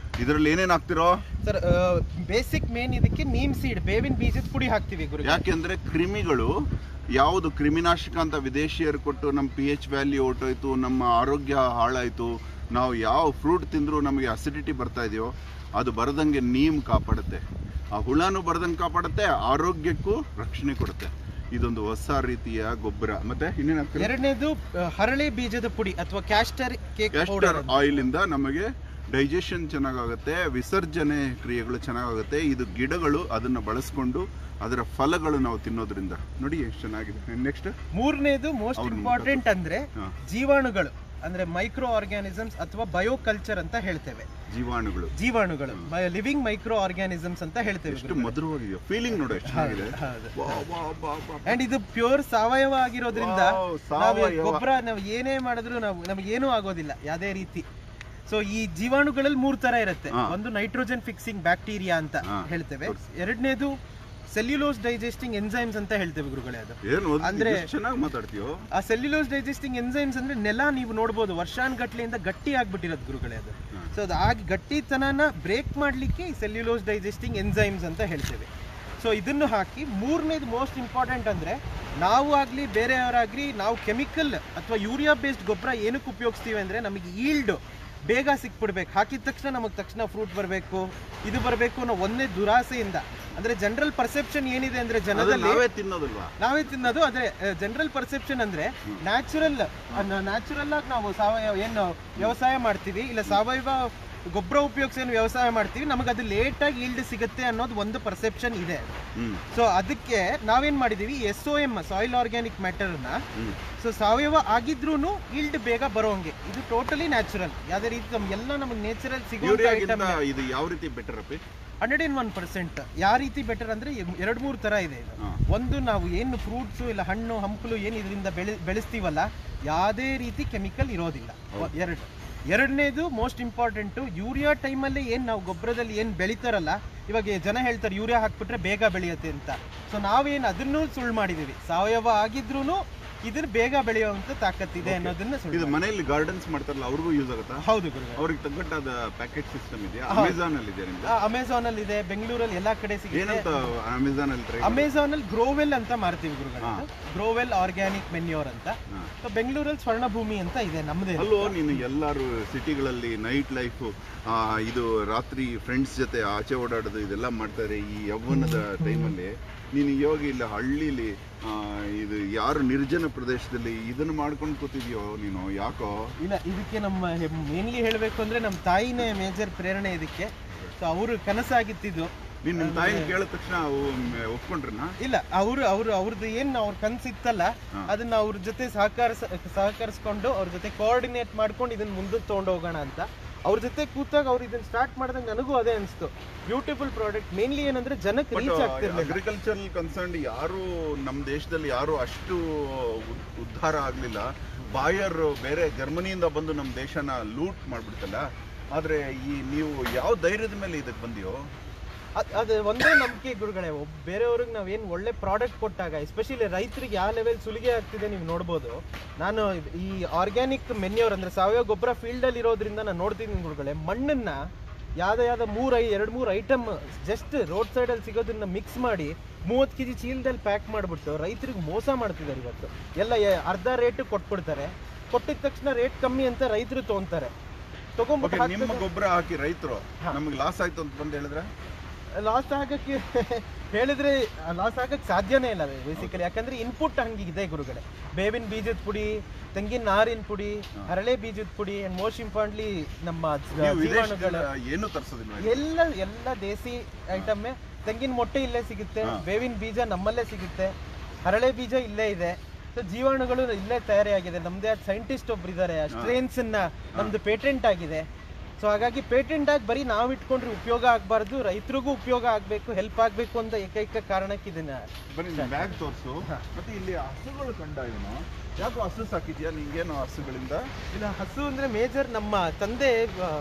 ಇದರಲ್ಲಿ ಏನೇನ್ ಹಾಕ್ತಿರೋ ಸರ್ ಬೇಸಿಕ್ ಮೇನ್ ಇದಕ್ಕೆ ನೀಮ್ ಸೀಡ್ ಬೇವಿನ ಬೀಜದ ಪುಡಿ ಹಾಕ್ತಿವಿ ಗುರು ಯಾಕೆಂದ್ರೆ ಕ್ರಿಮಿಗಳು ಯಾವುದು ಕ್ರಿಮಿನಾಶಕ ಅಂತ ವಿದೇಶಿಯರು ಕೊಟ್ಟು ನಮ್ಮ ಪಿ ಎಚ್ ವ್ಯಾಲ್ಯೂ ಹೊರ್ಟೋಯ್ತು ನಮ್ಮ ಆರೋಗ್ಯ ಹಾಳಾಯ್ತು ನಾವು ಯಾವ ಫ್ರೂಟ್ ತಿಂದರೂ ನಮಗೆ ಅಸಿಡಿಟಿ ಬರ್ತಾ ಇದೆಯೋ ಅದು ಬರದಂಗೆ ನೀಮ್ ಕಾಪಾಡುತ್ತೆ ಆ ಹುಳನೂ ಬರದಂಗೆ ಕಾಪಾಡುತ್ತೆ ಆರೋಗ್ಯಕ್ಕೂ ರಕ್ಷಣೆ ಕೊಡುತ್ತೆ ಇದೊಂದು ಹೊಸ ರೀತಿಯ ಗೊಬ್ಬರ ಮತ್ತೆ ಇನ್ನೇನು ಹಾಕ್ತೀರಾ? ಎರಡನೇದು ಆ, ಹರಳೆ ಬೀಜದ ಪುಡಿ ಅಥವಾ ಕ್ಯಾಸ್ಟರ್ ಕೇಕ್ ಕ್ಯಾಸ್ಟರ್ ಆಯಿಲ್ ಇಂದ ನಮಗೆ ಡೈಜೆಷನ್ ಚೆನ್ನಾಗಾಗುತ್ತೆ ವಿಸರ್ಜನೆ ಕ್ರಿಯೆಗಳು ಚೆನ್ನಾಗಾಗುತ್ತೆ ಇದು ಗಿಡಗಳು ಅದನ್ನ ಬಳಸ್ಕೊಂಡು ಅದರ ಫಲಗಳು ನಾವು ತಿನ್ನೋದ್ರಿಂದ ನೋಡಿ ಎಷ್ಟು ಚೆನ್ನಾಗಿದೆ ನೆಕ್ಸ್ಟ್ ಮೂರನೇದು ಮೋಸ್ಟ್ ಅವ್ರು ಇಂಪಾರ್ಟೆಂಟ್ ಅಂದ್ರೆ ಹಾ. ಜೀವಾಣುಗಳು ಅಂದ್ರೆ ಮೈಕ್ರೋ ಆರ್ಗ್ಯಾನಿಸಮ್ಸ್ ಅಥವಾ ಬಯೋಕಲ್ಚರ್ ಅಂತ ಹೇಳ್ತೇವೆ ಜೀವಾಣುಗಳು ಜೀವಾಣುಗಳು ಲಿವಿಂಗ್ ಮೈಕ್ರೋ ಆರ್ಗ್ಯಾನಿಸಮ್ಸ್ ಅಂತ ಹೇಳ್ತೇವೆ ಎಷ್ಟು ಮಧುರವಾಗಿದೆಯೋ ಫೀಲಿಂಗ್ ನೋಡು ಎಷ್ಟು ಚೆನ್ನಾಗಿದೆ ಹೌದು. ವಾ, ವಾ, ವಾ, ವಾ. ಅಂಡ್ ಇದು ಪ್ಯೂರ್ ಸಾವಯವ ಆಗಿರೋದ್ರಿಂದ Wow, ನಾವು ಸಾವಯವ. ಗೊಬ್ಬರ ನಾವು ಏನೇ ಮಾಡಿದ್ರು ನಾವು ನಮಗೆ ಏನೂ ಆಗೋದಿಲ್ಲ ಯಾವುದೇ ರೀತಿ ಸೊ ಈ ಜೀವಾಣುಗಳಲ್ಲಿ ಮೂರ್ ತರ ಇರುತ್ತೆ ಹಾ. ಒಂದು ನೈಟ್ರೋಜನ್ ಫಿಕ್ಸಿಂಗ್ ಬ್ಯಾಕ್ಟೀರಿಯಾ ಅಂತ ಹಾ, ಹೇಳ್ತೇವೆ ತೋರ್ಸಿ. ಎರಡನೇದು ಸೆಲ್ಯುಲೋಸ್ ಡೈಜೆಸ್ಟಿಂಗ್ ಎನ್ಸೈಮ್ಸ್ ಅಂತ ಹೇಳ್ತೇವೆ ಗುರುಗಳೇ ಅದು ಏನು ಓದ್- ಅಂದ್ರೆ- ಎಷ್ಟು ಚೆನ್ನಾಗಿ ಮಾತಾಡ್ತೀಯೋ ಆ ಸೆಲ್ಯುಲೋಸ್ ಡೈಜೆಸ್ಟಿಂಗ್ ಎನ್ಸೈಮ್ಸ್ ಅಂದ್ರೆ ನೆಲ ನೀವು ನೋಡ್ಬೋದು ವರ್ಷಾನ್ಗಟ್ಲೆಯಿಂದ ಗಟ್ಟಿ ಆಗ್ಬಿಟ್ಟಿರೋದು ಗುರುಗಳೇ ಅದು ಹಾ. ಸೊ ಅದು ಆಗಿ ಗಟ್ಟಿತನನ ಬ್ರೇಕ್ ಮಾಡಲಿಕ್ಕೆ ಈ ಸೆಲ್ಯುಲೋಸ್ ಡೈಜೆಸ್ಟಿಂಗ್ ಎನ್ಸೈಮ್ಸ್ ಅಂತ ಹೇಳ್ತೇವೆ ಸೊ ಇದನ್ನು ಹಾಕಿ ಮೂರನೇದು ಮೋಸ್ಟ್ ಇಂಪಾರ್ಟೆಂಟ್ ಅಂದ್ರೆ ನಾವು ಆಗಲಿ ಬೇರೆಯವರಾಗಲಿ ನಾವು ಕೆಮಿಕಲ್ ಅಥವಾ ಯೂರಿಯಾ ಬೇಸ್ಡ್ ಗೊಬ್ಬರ ಏನಕ್ಕೆ ಉಪಯೋಗಿಸ್ತೀವಿ ಅಂದ್ರೆ ನಮಗೆ ಈಲ್ಡ್ ಬೇಗ ಸಿಕ್ಬಿಡ್ಬೇಕು ಹಾಕಿದ ತಕ್ಷಣ ನಮಗೆ ತಕ್ಷಣ ಫ್ರೂಟ್ ಬರಬೇಕು ಇದು ಬರಬೇಕು ಅನ್ನೋ ಒಂದೇ ದುರಾಸೆಯಿಂದ ಅಂದ್ರೆ ಜನರಲ್ ಪರ್ಸೆಪ್ಷನ್ ಏನಿದೆ ಅಂದ್ರೆ ಅದನ್ನ ಜನದಲ್ಲಿ ನಾವೇ ತಿನ್ನೋದಲ್ವಾ ನಾವೇ ತಿನ್ನೋದು ಆದ್ರೆ ಜನರಲ್ ಪರ್ಸೆಪ್ಷನ್ ಅಂದ್ರೆ ನ್ಯಾಚುರಲ್ ನ್ಯಾಚುರಲ್ ಆಗಿ ನಾವು ಸಾವಯವ ಏನು ವ್ಯವಸಾಯ ಮಾಡ್ತೀವಿ ಇಲ್ಲ ಸಾವಯವ ಗೊಬ್ಬರ ಉಪಯೋಗಿಸಿ ಏನು ವ್ಯವಸಾಯ ಮಾಡ್ತೀವಿ ನಮಗೆ ಅದು ಲೇಟ್ ಆಗಿ ಈಲ್ಡ್ ಸಿಗುತ್ತೆ ಅನ್ನೋದು ಒಂದು ಪರ್ಸೆಪ್ಷನ್ ಇದೆ ಹ್ಮ್ ಸೊ ಅದಕ್ಕೆ ನಾವೇನ್ ಮಾಡಿದೀವಿ S O M soil organic ಮ್ಯಾಟರ್ನ ಹ್ಮ್ ಸೊ ಸಾವಯವ ಆಗಿದ್ರೂ ಈಲ್ಡ್ ಬೇಗ ಬರೋಂಗೆ ಇದು ಟೋಟಲಿ ನ್ಯಾಚುರಲ್ ಯಾವುದೇ ರೀತಿ ನಮ್ಗೆ ಎಲ್ಲ ನಮಗೆ ನೇಚರಲ್ ಸಿಗೋ ಯೂರಿಯಾಗಿಂತ ಐಟಮ್ ಇದು ಯಾವ ರೀತಿ ಬೆಟರ್ ಅಪ್ಪಿ ಹಂಡ್ರೆಡ್ ಅಂಡ್ ಒನ್ ಪರ್ಸೆಂಟ್ ಯಾವ ರೀತಿ ಬೆಟರ್ ಅಂದ್ರೆ ಎರಡು ಮೂರು ತರ ಇದೆ ಇದು ಹಾ. ಒಂದು ನಾವು ಏನು ಫ್ರೂಟ್ಸು ಇಲ್ಲ ಹಣ್ಣು ಹಂಪಲು ಏನು ಇದರಿಂದ ಬೆಳೆ ಬೆಳೆಸ್ತೀವಲ್ಲ ಯಾವುದೇ ರೀತಿ ಕೆಮಿಕಲ್ ಇರೋದಿಲ್ಲ ಹೌದು. ಎರಡು ಎರಡನೇದು ಮೋಸ್ಟ್ ಇಂಪಾರ್ಟೆಂಟು ಯೂರಿಯಾ ಟೈಮಲ್ಲಿ ಏನು ನಾವು ಗೊಬ್ಬರದಲ್ಲಿ ಏನು ಬೆಳಿತಾರಲ್ಲ ಇವಾಗ ಜನ ಹೇಳ್ತಾರೆ ಯೂರಿಯಾ ಹಾಕ್ಬಿಟ್ರೆ ಬೇಗ ಬೆಳೆಯುತ್ತೆ ಅಂತ ಸೊ ನಾವೇನು ಅದನ್ನು ಸುಳ್ಳು ಮಾಡಿದೀವಿ ಸಾವಯವ ಆಗಿದ್ರೂ ಇದನ್ನ ಬೇಗ ಬೆಳೆಯುವಂತ ತಾಕತ್ತಿದೆ ಅನ್ನೋದನ್ನ ಇದು ಸುಳ್ಳು ಮನೆಯಲ್ಲಿ ಗಾರ್ಡನ್ಸ್ ಮಾಡ್ತಾರಲ್ಲ ಅವ್ರಿಗೂ ಯೂಸ್ ಆಗುತ್ತಾ ಹೌದು ಗುರುಗಳು ಅವ್ರಿಗೆ ತగ్గಟ್ಟಾದ ಪ್ಯಾಕೆಟ್ ಸಿಸ್ಟಮ್ ಇದೆಯಾ ಹೌದು. ಅಮೆಝಾನ್ ಅಲ್ಲಿ ಇದೆ ನಿಮ್ದು ಅಮೆಝಾನ್ ಅಲ್ಲಿ ಇದೆ ಬೆಂಗಳೂರಲ್ಲಿ ಎಲ್ಲಾ ಕಡೆ ಸಿಗುತ್ತೆ ಏನಂತ ಅಮೆಝಾನ್ ಅಲ್ಲಿ ಟ್ರೈ ಅಮೆಝಾನ್ ಅಲ್ಲಿ ಗ್ರೋವೆಲ್ ಅಂತ ಮಾರ್ತೀವಿ ಗುರುಗಳು ಹಾ. ಗ್ರೋವೆಲ್ ಆರ್ಗ್ಯಾನಿಕ್ ಮೆನ್ಯೂರ್ ಅಂತ ಸೊ ಬೆಂಗಳೂರಲ್ಲಿ ಸ್ವರ್ಣಭೂಮಿ ಅಂತ ಇದೆ ನಮ್ದೇ ಅಲ್ಲೋ ನೀನು ಎಲ್ಲರೂ ಸಿಟಿಗಳಲ್ಲಿ ನೈಟ್ ಲೈಫ್ ಇದು ರಾತ್ರಿ ಫ್ರೆಂಡ್ಸ್ ಜೊತೆ ಆಚೆ ಓಡಾಡೋದು ಇದೆಲ್ಲ ಮಾಡ್ತಾರೆ ಈ ಯೌವನದ ಟೈಮಲ್ಲಿ ನೀನು ಇವಾಗ ಇಲ್ಲ ಹಳ್ಳಿಲಿ ಆ, ಇದು ಯಾರು ನಿರ್ಜನ ಪ್ರದೇಶದಲ್ಲಿ ಇದನ್ನು ಮಾಡ್ಕೊಂಡು ಕೂತಿದ್ಯೋ ನೀನು ಯಾಕೋ ಇಲ್ಲ ಇದಕ್ಕೆ ನಮ್ಮ ಮೇನ್ಲಿ ಹೇಳಬೇಕು ಅಂದ್ರೆ ನಮ್ಮ ತಾಯಿನೇ ಮೇಜರ್ ಪ್ರೇರಣೆ ಇದಕ್ಕೆ ಸೊ ಅವರು ಕನಸಾಗಿತ್ತಿದ್ದು ನೀನು ನಿಮ್ಮ ತಾಯಿನ ಕೇಳಿದ ತಕ್ಷಣ ಅವು ಮ್- ಒಪ್ಕೊಂಡ್ರನಾ ಇಲ್ಲ ಅವರು ಅವರು ಅವ್ರದ್ದು ಏನ್ ಅವ್ರ ಕನ್ಸಿತ್ತಲ್ಲ ಹಾ. ಅದನ್ನ ಅವ್ರ ಜೊತೆ ಸಹಕರಿಸ ಸಹಕರಿಸ್ಕೊಂಡು ಅವ್ರ ಜೊತೆ ಕೋಆರ್ಡಿನೇಟ್ ಮಾಡ್ಕೊಂಡು ಇದನ್ನ ಮುಂದಕ್ಕೆ ತಗೊಂಡು ಹೋಗೋಣ ಅಂತ ಅವ್ರ ಜೊತೆ ಕೂತಾಗ ಅವ್ರು ಇದನ್ನ ಸ್ಟಾರ್ಟ್ ಮಾಡಿದಾಗ ನನಗೂ ಅದೇ ಅನಿಸ್ತು ಬ್ಯೂಟಿಫುಲ್ ಪ್ರಾಡಕ್ಟ್ ಮೇನ್ಲಿ ಏನಂದ್ರೆ ಜನಕ್ಕೆ ಬಟ್ ರೀಚ್ ಆಗ್ತಿರ್ಲಿಲ್ಲ ಅಗ್ರಿಕಲ್ಚರಲ್ ಕನ್ಸರ್ನ್ ಯಾರು ನಮ್ಮ ದೇಶದಲ್ಲಿ ಯಾರು ಅಷ್ಟು ಉದ್- ಉದ್ಧಾರ ಆಗಲಿಲ್ಲ ಬಾಯರ್ ಬೇರೆ ಜರ್ಮನಿಯಿಂದ ಬಂದು ನಮ್ಮ ದೇಶನ ಲೂಟ್ ಮಾಡ್ಬಿಡ್ತಲ್ಲ ಆದ್ರೆ ಈ ನೀವು ಯಾವ ಧೈರ್ಯದ ಮೇಲೆ ಇದಕ್ಕೆ ಬಂದಿಯೋ ಅದ್- ಅದು ಒಂದೇ ನಂಬಿಕೆ ಗುರುಗಳೇ ಒಬ್ ಬೇರೆಯವ್ರಿಗೆ ನಾವೇನು ಒಳ್ಳೆ ಪ್ರಾಡಕ್ಟ್ ಕೊಟ್ಟಾಗ ಎಸ್ಪೆಷಲಿ ರೈತರಿಗೆ ಯಾವ ಲೆವೆಲ್ ಸುಲಿಗೆ ಆಗ್ತಿದೆ ನೀವು ನೋಡ್ಬೋದು ನಾನು ಈ ಆರ್ಗ್ಯಾನಿಕ್ ಮೆನ್ಯೂರ್ ಅಂದ್ರೆ ಸಾವಯವ ಗೊಬ್ಬರ ಫೀಲ್ಡಲ್ಲಿ ಇರೋದ್ರಿಂದ ನಾನು ನೋಡ್ತೀನಿ ಗುರುಗಳೇ ಮಣ್ಣನ್ನ ಯಾವ್ದೋ ಯಾವ್ದೋ ಮೂರು ಐ ಎರಡು ಮೂರು ಐಟಮ್ ಜಸ್ಟ್ ರೋಡ್ ಸೈಡಲ್ಲಿ ಸಿಗೋದನ್ನ ಮಿಕ್ಸ್ ಮಾಡಿ ಮೂವತ್ತು ಕೆ ಜಿ ಚೀಲದಲ್ಲಿ ಪ್ಯಾಕ್ ಮಾಡಿಬಿಟ್ಟು ರೈತರಿಗೆ ಮೋಸ ಮಾಡ್ತಿದ್ದಾರೆ ಇವತ್ತು ಎಲ್ಲ ಎ- ಅರ್ಧ ರೇಟ್ ಕೊಟ್ಬಿಡ್ತಾರೆ ಕೊಟ್ಟಿದ ತಕ್ಷಣ ರೇಟ್ ಕಮ್ಮಿ ಅಂತ ರೈತರು ತೊಗೊಂತಾರೆ ಓಕೆ ನಿಮ್ಮ ತಗೊಂಡ್ಬಿಟ್ಟು ಗೊಬ್ಬರ ಹಾಕಿ ರೈತರು ಹಾ. ನಮಗೆ ಲಾಸ್ ಆಯ್ತು ಅಂತ ಬಂದು ಹೇಳಿದ್ರೆ ಲಾಸ್ ಆಗಕ್ಕೆ ಹೇಳಿದ್ರೆ ಲಾಸ್ ಆಗಕ್ಕೆ ಸಾಧ್ಯನೇ ಇಲ್ಲ ಬೇಸಿಕಲಿ ಯಾಕಂದ್ರೆ ಇನ್ಪುಟ್ ಹಂಗಿದೆ ಗುರುಗಳೇ ಬೇವಿನ ಬೀಜದ ಪುಡಿ ತೆಂಗಿನ ನಾರಿನ ಪುಡಿ ಹಾ. ಹರಳೆ ಬೀಜದ ಪುಡಿ ಅಂಡ್ ಮೋಸ್ಟ್ ಇಂಪಾರ್ಟ್ಲಿ ನಮ್ಮ ನೀವು ಜೀವಾಣುಗಳ ವಿದೇಶದಿಂದ ಏನು ತರಿಸೋದಿಲ್ಲ ಎಲ್ಲ ಎಲ್ಲ ದೇಸಿ ಐಟಮ್ಮೇ ತೆಂಗಿನ ಮೊಟ್ಟೆ ಇಲ್ಲೇ ಸಿಗುತ್ತೆ ಹಾ. ಬೇವಿನ ಬೀಜ ನಮ್ಮಲ್ಲೇ ಸಿಗುತ್ತೆ ಹರಳೆ ಬೀಜ ಇಲ್ಲೇ ಇದೆ ಸೊ ಜೀವಾಣುಗಳು ಇಲ್ಲೇ ತಯಾರಿಯಾಗಿದೆ ನಮ್ದೇ ಸೈಂಟಿಸ್ಟ್ ಒಬ್ರು ಇದ್ದಾರೆ ಸ್ಟ್ರೇನ್ಸ್ ಅನ್ನ ನಮ್ದು ಪೇಟೆಂಟ್ ಆಗಿದೆ ಸೊ ಹಾಗಾಗಿ ಪೇಟೆಂಟ್ ಆಗಿ ಬರೀ ನಾವು ಇಟ್ಕೊಂಡ್ರೆ ಉಪಯೋಗ ಆಗಬಾರ್ದು ರೈತರಿಗೂ ಉಪಯೋಗ ಆಗಬೇಕು ಹೆಲ್ಪ್ ಆಗಬೇಕು ಅಂತ ಏಕೈಕ ಕಾರಣಕ್ಕೆ ಇದನ್ನ ಬನ್ನಿ ಬ್ಯಾಗ್ ತೋರಿಸು ಹಾ. ಮತ್ತೆ ಇಲ್ಲಿ ಹಸುಗಳು ಕಂಡ ಇವನು ಯಾಕೋ ಹಸು ಸಾಕಿದ್ಯಾ ನಿಂಗೇನು ಹಸುಗಳಿಂದ ಇಲ್ಲ ಹಸು ಅಂದ್ರೆ ಮೇಜರ್ ನಮ್ಮ ತಂದೆ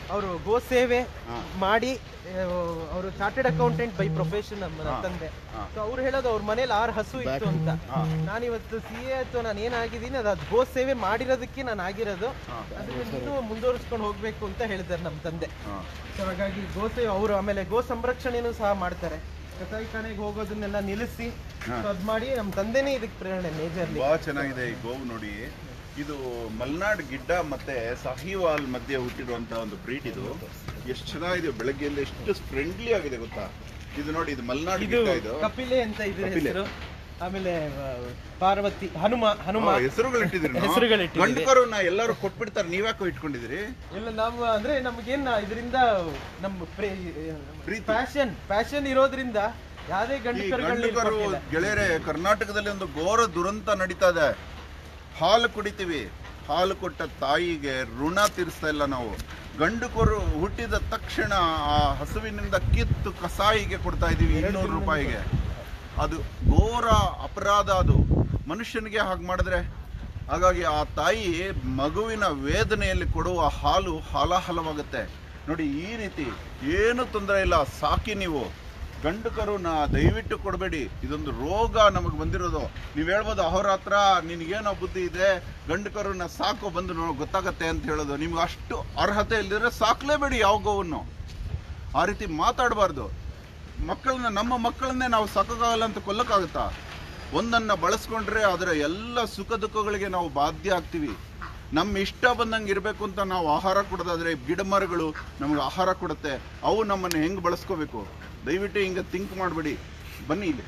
ಅವರು ಗೋ ಸೇವೆ ಹಾ. ಮಾಡಿ ಅವರು ಚಾರ್ಟೆಡ್ ಅಕೌಂಟೆಂಟ್ ಬೈ ಪ್ರೊಫೆಷನ್ ನಮ್ಮ ಹಾ. ತಂದೆ ಹಾ. ಸೊ ಅವ್ರು ಹೇಳೋದು ಅವ್ರ ಮನೇಲಿ ಆರು ಹಸು ಇತ್ತು ಅಂತ ಹಾ. ನಾನಿವತ್ತು ಸಿ ಎ ಅಥವಾ ನಾನು ಏನಾಗಿದ್ದೀನಿ ಅದು ಅದು ಗೋ ಸೇವೆ ಮಾಡಿರೋದಕ್ಕೆ ನಾನು ಆಗಿರೋದು ಹಾ. ಅದನ್ನ ಇನ್ನೂ ಮುಂದುವರಿಸ್ಕೊಂಡು ಹೋಗ್ಬೇಕು ಅಂತ ಹೇಳಿದ್ದಾರೆ ನಮ್ಮ ತಂದೆ ಹಾ. ಸೊ ಹಾಗಾಗಿ ಗೋ ಸೇವೆ ಅವರು ಆಮೇಲೆ ಗೋ ಸಂರಕ್ಷಣೆನೂ ಸಹ ಮಾಡ್ತಾರೆ ಕಸಾಯಿಖಾನೆಗೆ ಹೋಗೋದನ್ನೆಲ್ಲ ನಿಲ್ಲಿಸಿ ಹಾ. ಸೊ ಅದ್ ಮಾಡಿ ನಮ್ಮ ತಂದೆನೇ ಇದಕ್ಕೆ ಪ್ರೇರಣೆ ಮೇಜರ್ಲಿ ತುಂಬಾ ಚೆನ್ನಾಗಿದೆ ಈ ಗೋವು ನೋಡಿ ಇದು ಮಲ್ನಾಡ್ ಗಿಡ್ಡ ಮತ್ತೆ ಸಾಹಿವಾಲ್ ಮಧ್ಯೆ ಹುಟ್ಟಿರುವಂತಹ ಒಂದು ಬ್ರೀಡ್ ಇದು ಎಷ್ಟು ಚೆನ್ನಾಗಿದೆ ಬೆಳಗ್ಗೆಯಿಂದ ಎಷ್ಟು ಫ್ರೆಂಡ್ಲಿ ಆಗಿದೆ ಗೊತ್ತಾ ಇದು ನೋಡಿ ಇದು ಮಲ್ನಾಡ್ ಇದು ಗಿಡ್ಡ ಇದು ಕಪಿಲೆ ಅಂತ ಇದ್ರ ಕಪಿಲೆ. ಹೆಸರು ಆಮೇಲೆ ಆ, ಪಾರ್ವತಿ ಹನುಮ ಹನುಮ ಹೆಸರುಗಳಿಟ್ಟಿದ್ರಿ ಹೆಸರುಗಳಿಟ್ಟಿದ್ದೀವಿ. ಗಂಡಕರು ನಾ ಎಲ್ಲರೂ ಕೊಟ್ಬಿಡ್ತಾರೆ ನೀವ್ಯಾಕೋ ಇಟ್ಕೊಂಡಿದ್ದೀರಿ ಇಲ್ಲ ನಾವು ಅಂದ್ರೆ ನಮ್ಗೇನ್ ಇದರಿಂದ ನಮ್ಮ ಪ್ರೀತಿ. ಫ್ಯಾಷನ್ ಫ್ಯಾಷನ್ ಇರೋದ್ರಿಂದ ಯಾವ್ದೇ ಗಂಡು ಈ ಕರುಗಳನ್ನ ಗಂಡಕರು ಇಟ್ಕೊಟ್ಟಿಲ್ಲ. ಗೆಳೆಯರೆ ಕರ್ನಾಟಕದಲ್ಲಿ ಒಂದು ಘೋರ ದುರಂತ ನಡೀತಾ ಇದೆ ಹಾಲು ಕುಡಿತೀವಿ ಹಾಲು ಕೊಟ್ಟ ತಾಯಿಗೆ ಋಣ ತೀರಿಸ್ತಾ ಇಲ್ಲ ನಾವು ಗಂಡುಕರು ಹುಟ್ಟಿದ ತಕ್ಷಣ ಆ ಹಸುವಿನಿಂದ ಕಿತ್ತು ಕಸಾಯಿಗೆ ಕೊಡ್ತಾ ಇದೀವಿ ಇನ್ನೂರು ರೂಪಾಯಿಗೆ ಅದು ಘೋರ ಅಪರಾಧ ಅದು ಮನುಷ್ಯನಿಗೆ ಹಾಗೆ ಮಾಡಿದ್ರೆ ಹಾಗಾಗಿ ಆ ತಾಯಿ ಮಗುವಿನ ವೇದನೆಯಲ್ಲಿ ಕೊಡುವ ಹಾಲು ಹಾಲಾಹಲವಾಗುತ್ತೆ ನೋಡಿ ಈ ರೀತಿ ಏನು ತೊಂದರೆ ಇಲ್ಲ ಸಾಕಿ ನೀವು ಗಂಡು ಕರುನ ದಯವಿಟ್ಟು ಕೊಡಬೇಡಿ ಇದೊಂದು ರೋಗ ನಮಗೆ ಬಂದಿರೋದು ನೀವು ಹೇಳ್ಬೋದು ಅಹೋರಾತ್ರ ನಿನಗೇನೋ ಬುದ್ಧಿ ಇದೆ ಗಂಡು ಕರುನ ಸಾಕು ಬಂದು ನೋ ಗೊತ್ತಾಗತ್ತೆ ಅಂತ ಹೇಳೋದು ನಿಮ್ಗೆ ಅಷ್ಟು ಅರ್ಹತೆ ಇಲ್ಲದಿದ್ರೆ ಸಾಕ್ಲೇಬೇಡಿ ಯಾವ ಗೋವನ್ನು ಆ ರೀತಿ ಮಾತಾಡಬಾರ್ದು ಮಕ್ಕಳನ್ನ ನಮ್ಮ ಮಕ್ಕಳನ್ನೇ ನಾವು ಸಾಕೋಕ್ಕಾಗಲ್ಲ ಅಂತ ಕೊಲ್ಲಕ್ಕಾಗುತ್ತಾ ಒಂದನ್ನು ಬಳಸ್ಕೊಂಡ್ರೆ ಅದರ ಎಲ್ಲ ಸುಖ ದುಃಖಗಳಿಗೆ ನಾವು ಬಾಧ್ಯ ಆಗ್ತೀವಿ ನಮ್ಮ ಇಷ್ಟ ಬಂದಂಗೆ ಇರಬೇಕು ಅಂತ ನಾವು ಆಹಾರ ಕೊಡೋದಾದ್ರೆ ಗಿಡ ಮರಗಳು ನಮಗೆ ಆಹಾರ ಕೊಡುತ್ತೆ ಅವು ನಮ್ಮನ್ನು ಹೆಂಗೆ ಬಳಸ್ಕೋಬೇಕು ದಯವಿಟ್ಟು ಹಿಂಗೆ ಥಿಂಕ್ ಮಾಡಬೇಡಿ ಬನ್ನಿ ಇಲ್ಲಿ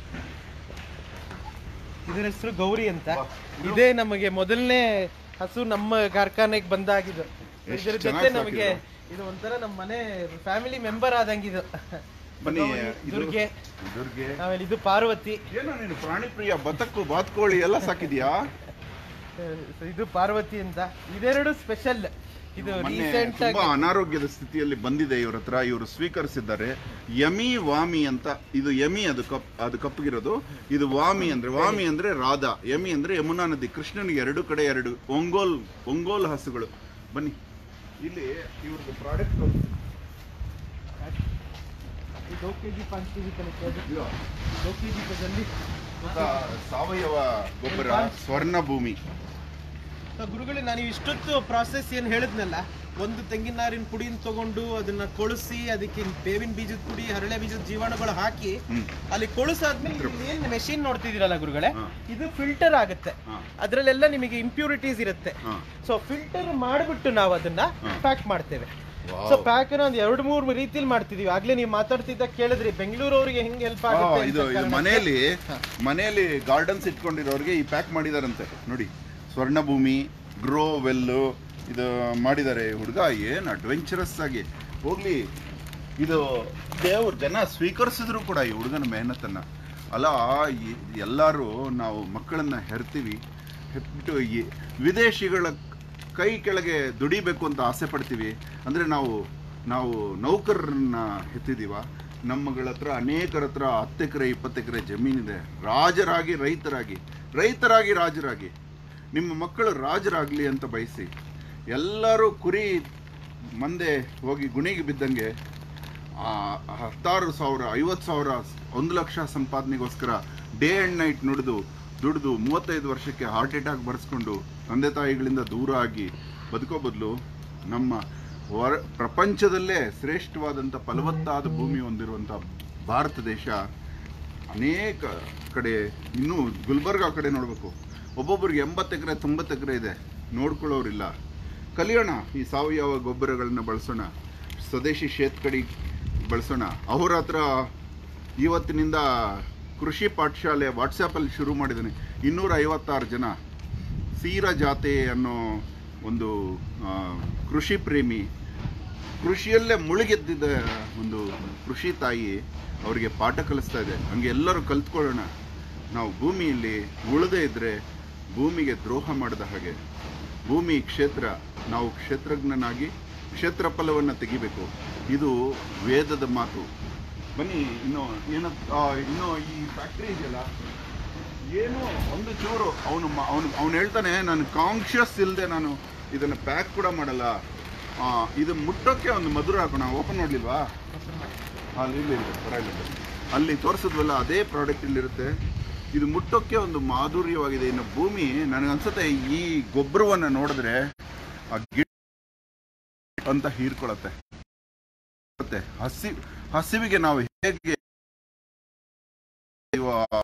ಇದರ ಹೆಸರು ಗೌರಿ ಅಂತ ವಾ. ಇದೇ ನಮಗೆ ಮೊದಲನೇ ಹಸು ನಮ್ಮ ಕಾರ್ಖಾನೆಗೆ ಬಂದಾಗಿದ್ದು ಎಷ್ಟ್ ಇದರ ಜೊತೆ ಚೆನ್ನಾಗ್ ನಮಗೆ ಇದು ಒಂಥರ ನಮ್ಮ ಮನೆ ಫ್ಯಾಮಿಲಿ ಮೆಂಬರ್ ಆದಂಗಿದು ಬನ್ನಿ ಗೌರಿ, ಇದು- ದುರ್ಗೆ ದುರ್ಗೆ ಆಮೇಲೆ ಇದು ಪಾರ್ವತಿ ಏನೋ ನೀನು ಪ್ರಾಣಿ ಪ್ರಿಯ ಬತಕ್ಕು ಬಾತ್ಕೋಳಿ ಎಲ್ಲ ಸಾಕಿದ್ಯಾ ಸೊ ಇದು ಪಾರ್ವತಿ ಅಂತ ಇದೆರಡು ಸ್ಪೆಷಲ್ ಇದು ಮೊನ್ನೆ ರೀಸೆಂಟ್ ತುಂಬಾ ಆಗಿ ಅನಾರೋಗ್ಯದ ಸ್ಥಿತಿಯಲ್ಲಿ ಬಂದಿದೆ ಇವ್ರ ಹತ್ರ ಇವರು ಸ್ವೀಕರಿಸಿದ್ದಾರೆ ಯಮಿ ವಾಮಿ ಅಂತ ಇದು ಯಮಿ ಅದು ಕಪ್ ಅದು ಕಪ್ಪಗಿರೋದು ಇದು ವಾಮಿ ಅಂದ್ರೆ ವಾಮಿ ಅಂದ್ರೆ ರಾಧಾ ಯಮಿ ಅಂದ್ರೆ ಯಮುನಾ ನದಿ ಕೃಷ್ಣನಿಗೆ ಎರಡು ಕಡೆ ಎರಡು ಒಂಗೋಲ್ ಒಂಗೋಲ್ ಹಸುಗಳು ಬನ್ನಿ ಇಲ್ಲಿ ಇವ್ರದ್ದು ಪ್ರಾಡಕ್ಟ್ ದೋ ಕೆ ಜಿ ಪಾಂಚ್ ಕೆ ಜಿ ದೋ ಕೆ ಜಿ ಪದಲ್ಲಿ ಸಾವಯವ ಗೊಬ್ಬರ ಸ್ವರ್ಣ ಭೂಮಿ ಗುರುಗಳೇ ನಾನು ಇಷ್ಟೊತ್ತು ಪ್ರಾಸೆಸ್ ಏನು ಹೇಳಿದ್ನಲ್ಲ ಒಂದು ತೆಂಗಿನ ನಾರಿನ ಪುಡಿನ ತಗೊಂಡು ಅದನ್ನ ಕೊಳಸಿ ಅದಕ್ಕೆ ಬೇವಿನ ಬೀಜದ ಪುಡಿ ಹರಳೆ ಬೀಜದ ಜೀವಾಣುಗಳು ಹಾಕಿ ಹ್ಮ್ ಅಲ್ಲಿ ಕೊಳಸಾದ್ಮೇಲೆ ಇಲ್ಲಿ ಏನ್ ಮೆಷಿನ್ ನೋಡ್ತಿದ್ದೀರಲ್ಲ ಗುರುಗಳೇ ಹಾ. ಇದು ಫಿಲ್ಟರ್ ಆಗುತ್ತೆ ಹಾ. ಅದ್ರಲ್ಲೆಲ್ಲ ನಿಮಗೆ ಇಂಪ್ಯೂರಿಟೀಸ್ ಇರುತ್ತೆ ಹಾ ಸೊ ಫಿಲ್ಟರ್ ಮಾಡಿಬಿಟ್ಟು ನಾವು ಅದನ್ನ ಹಾ. ಪ್ಯಾಕ್ ಮಾಡ್ತೇವೆ Wow. ಸೊ ಪ್ಯಾಕ್ ಒಂದು ಎರಡು ಮೂರು ರೀತಿಲಿ ಮಾಡ್ತಿದೀವಿ ಆಗ್ಲೇ ನೀವು ಮಾತಾಡ್ತಿದ್ದ ಕೇಳಿದ್ರಿ ಬೆಂಗಳೂರವ್ರಿಗೆ ಹೆಂಗ್ ಹೆಲ್ಪ್ ಆ, ಆಗುತ್ತೆ ಇದು ಅಂತ ಇದು ಕಾರಣಕ್ಕೆ. ಮನೆಯಲ್ಲಿ ಹಾ. ಮನೆಯಲ್ಲಿ ಗಾರ್ಡನ್ಸ್ ಇಟ್ಕೊಂಡಿರೋರಿಗೆ ಈ ಪ್ಯಾಕ್ ಮಾಡಿದಾರಂತೆ ನೋಡಿ ಸ್ವರ್ಣಭೂಮಿ ಗ್ರೋ ವೆಲ್ಲು ಇದು ಮಾಡಿದ್ದಾರೆ ಹುಡುಗ ಏನು ಅಡ್ವೆಂಚರಸ್ ಆಗಿ ಹೋಗ್ಲಿ ಇದು ದೇವ್ರ ಜನ ಸ್ವೀಕರಿಸಿದ್ರು ಕೂಡ ಈ ಹುಡುಗನ ಮೆಹನತನ್ನ ಅಲ್ಲ ಈ- ಎಲ್ಲರೂ ನಾವು ಮಕ್ಕಳನ್ನ ಹೆರ್ತೀವಿ ಹೆರ್ಬಿಟ್ಟು ಈ ವಿದೇಶಿಗಳ ಕೈ ಕೆಳಗೆ ದುಡಿಬೇಕು ಅಂತ ಆಸೆ ಪಡ್ತೀವಿ ಅಂದರೆ ನಾವು ನಾವು ನೌಕರರನ್ನ ಹೆತ್ತಿದೀವ ನಮ್ಮಗಳ ಹತ್ರ ಅನೇಕರ ಹತ್ರ ಹತ್ತು ಎಕರೆ ಇಪ್ಪತ್ತು ಎಕರೆ ಜಮೀನಿದೆ ರಾಜರಾಗಿ ರೈತರಾಗಿ ರೈತರಾಗಿ ರಾಜರಾಗಿ ನಿಮ್ಮ ಮಕ್ಕಳು ರಾಜರಾಗಲಿ ಅಂತ ಬಯಸಿ ಎಲ್ಲರೂ ಕುರಿ ಮಂದೆ ಹೋಗಿ ಗುಣಿಗೆ ಬಿದ್ದಂಗೆ ಆ ಹತ್ತಾರು ಸಾವಿರ ಐವತ್ತು ಸಾವಿರ ಒಂದು ಲಕ್ಷ ಸಂಪಾದನೆಗೋಸ್ಕರ ಡೇ ಆ್ಯಂಡ್ ನೈಟ್ ನುಡಿದು ದುಡಿದು ಮೂವತ್ತೈದು ವರ್ಷಕ್ಕೆ ಹಾರ್ಟ್ ಅಟ್ಯಾಕ್ ಬರೆಸ್ಕೊಂಡು ತಂದೆ ತಾಯಿಗಳಿಂದ ದೂರ ಆಗಿ ಬದುಕೋ ಬದಲು ನಮ್ಮ ಹೊರ ಪ್ರಪಂಚದಲ್ಲೇ ಶ್ರೇಷ್ಠವಾದಂಥ ಫಲವತ್ತಾದ ಭೂಮಿ ಹೊಂದಿರುವಂಥ ಭಾರತ ದೇಶ ಅನೇಕ ಕಡೆ ಇನ್ನೂ ಗುಲ್ಬರ್ಗಾ ಕಡೆ ನೋಡಬೇಕು ಒಬ್ಬೊಬ್ಬರಿಗೆ ಎಂಬತ್ತು ಎಕರೆ ತೊಂಬತ್ತು ಎಕರೆ ಇದೆ ನೋಡ್ಕೊಳ್ಳೋರಿಲ್ಲ ಕಲಿಯೋಣ ಈ ಸಾವಯವ ಗೊಬ್ಬರಗಳನ್ನ ಬಳಸೋಣ ಸ್ವದೇಶಿ ಶೇತ್ಕಡಿ ಬಳಸೋಣ ಅವ್ರ ಹತ್ರ ಇವತ್ತಿನಿಂದ ಕೃಷಿ ಪಾಠಶಾಲೆ ವಾಟ್ಸಪ್ಪಲ್ಲಿ ಶುರು ಮಾಡಿದ್ದಾನೆ ಇನ್ನೂರ ಐವತ್ತಾರು ಜನ ಸೀರ ಜಾತೆ ಅನ್ನೋ ಒಂದು ಆ, ಕೃಷಿ ಪ್ರೇಮಿ ಕೃಷಿಯಲ್ಲೇ ಮುಳುಗೆದ್ದಿದ್ದ ಒಂದು ಕೃಷಿ ತಾಯಿ ಅವರಿಗೆ ಪಾಠ ಕಲಿಸ್ತಾ ಇದೆ ಹಂಗೆ ಎಲ್ಲರೂ ಕಲ್ತ್ಕೊಳ್ಳೋಣ ನಾವು ಭೂಮಿಯಲ್ಲಿ ಉಳಿದೇ ಇದ್ದರೆ ಭೂಮಿಗೆ ದ್ರೋಹ ಮಾಡಿದ ಹಾಗೆ ಭೂಮಿ ಕ್ಷೇತ್ರ ನಾವು ಕ್ಷೇತ್ರಜ್ಞನಾಗಿ ಕ್ಷೇತ್ರ ಫಲವನ್ನು ತೆಗಿಬೇಕು ಇದು ವೇದದ ಮಾತು ಬನ್ನಿ ಇನ್ನು ಏನೋ ಆ, ಇನ್ನು ಈ ಫ್ಯಾಕ್ಟ್ರಿ ಇದೆಯಲ್ಲ ಏನು ಒಂದು ಚೂರು ಅವನು ಅವನು ಅವನು ಹೇಳ್ತಾನೆ ನಾನು ಕಾನ್ಷಿಯಸ್ ಇಲ್ಲದೆ ನಾನು ಇದನ್ನು ಪ್ಯಾಕ್ ಕೂಡ ಮಾಡಲ್ಲ ಆ, ಇದು ಮುಟ್ಟೋಕ್ಕೆ ಒಂದು ಮಧುರ ಹಾಕೋಣ ಓಪನ್ ಮಾಡಲಿಲ್ವಾ ಅಲ್ಲಿ ಇಲ್ಲಿ ಇದೆ ಪರವಾಗಿಲ್ಲ ಅಲ್ಲಿ ತೋರಿಸಿದ್ವಲ್ಲ ಅದೇ ಪ್ರಾಡಕ್ಟ್ ಇಲ್ಲಿರುತ್ತೆ ಇದು ಮುಟ್ಟೋಕ್ಕೆ ಒಂದು ಮಾಧುರ್ಯವಾಗಿದೆ ಇನ್ನು ಭೂಮಿ ನನಗನ್ಸುತ್ತೆ ಈ ಗೊಬ್ಬರವನ್ನು ನೋಡಿದ್ರೆ ಆ ಗಿಡ ಅಂತ ಹೀರ್ಕೊಳತ್ತೆ ಮತ್ತೆ ಹಸಿ ಹಸಿವಿಗೆ ನಾವು ಹೇಗೆ ಇವ-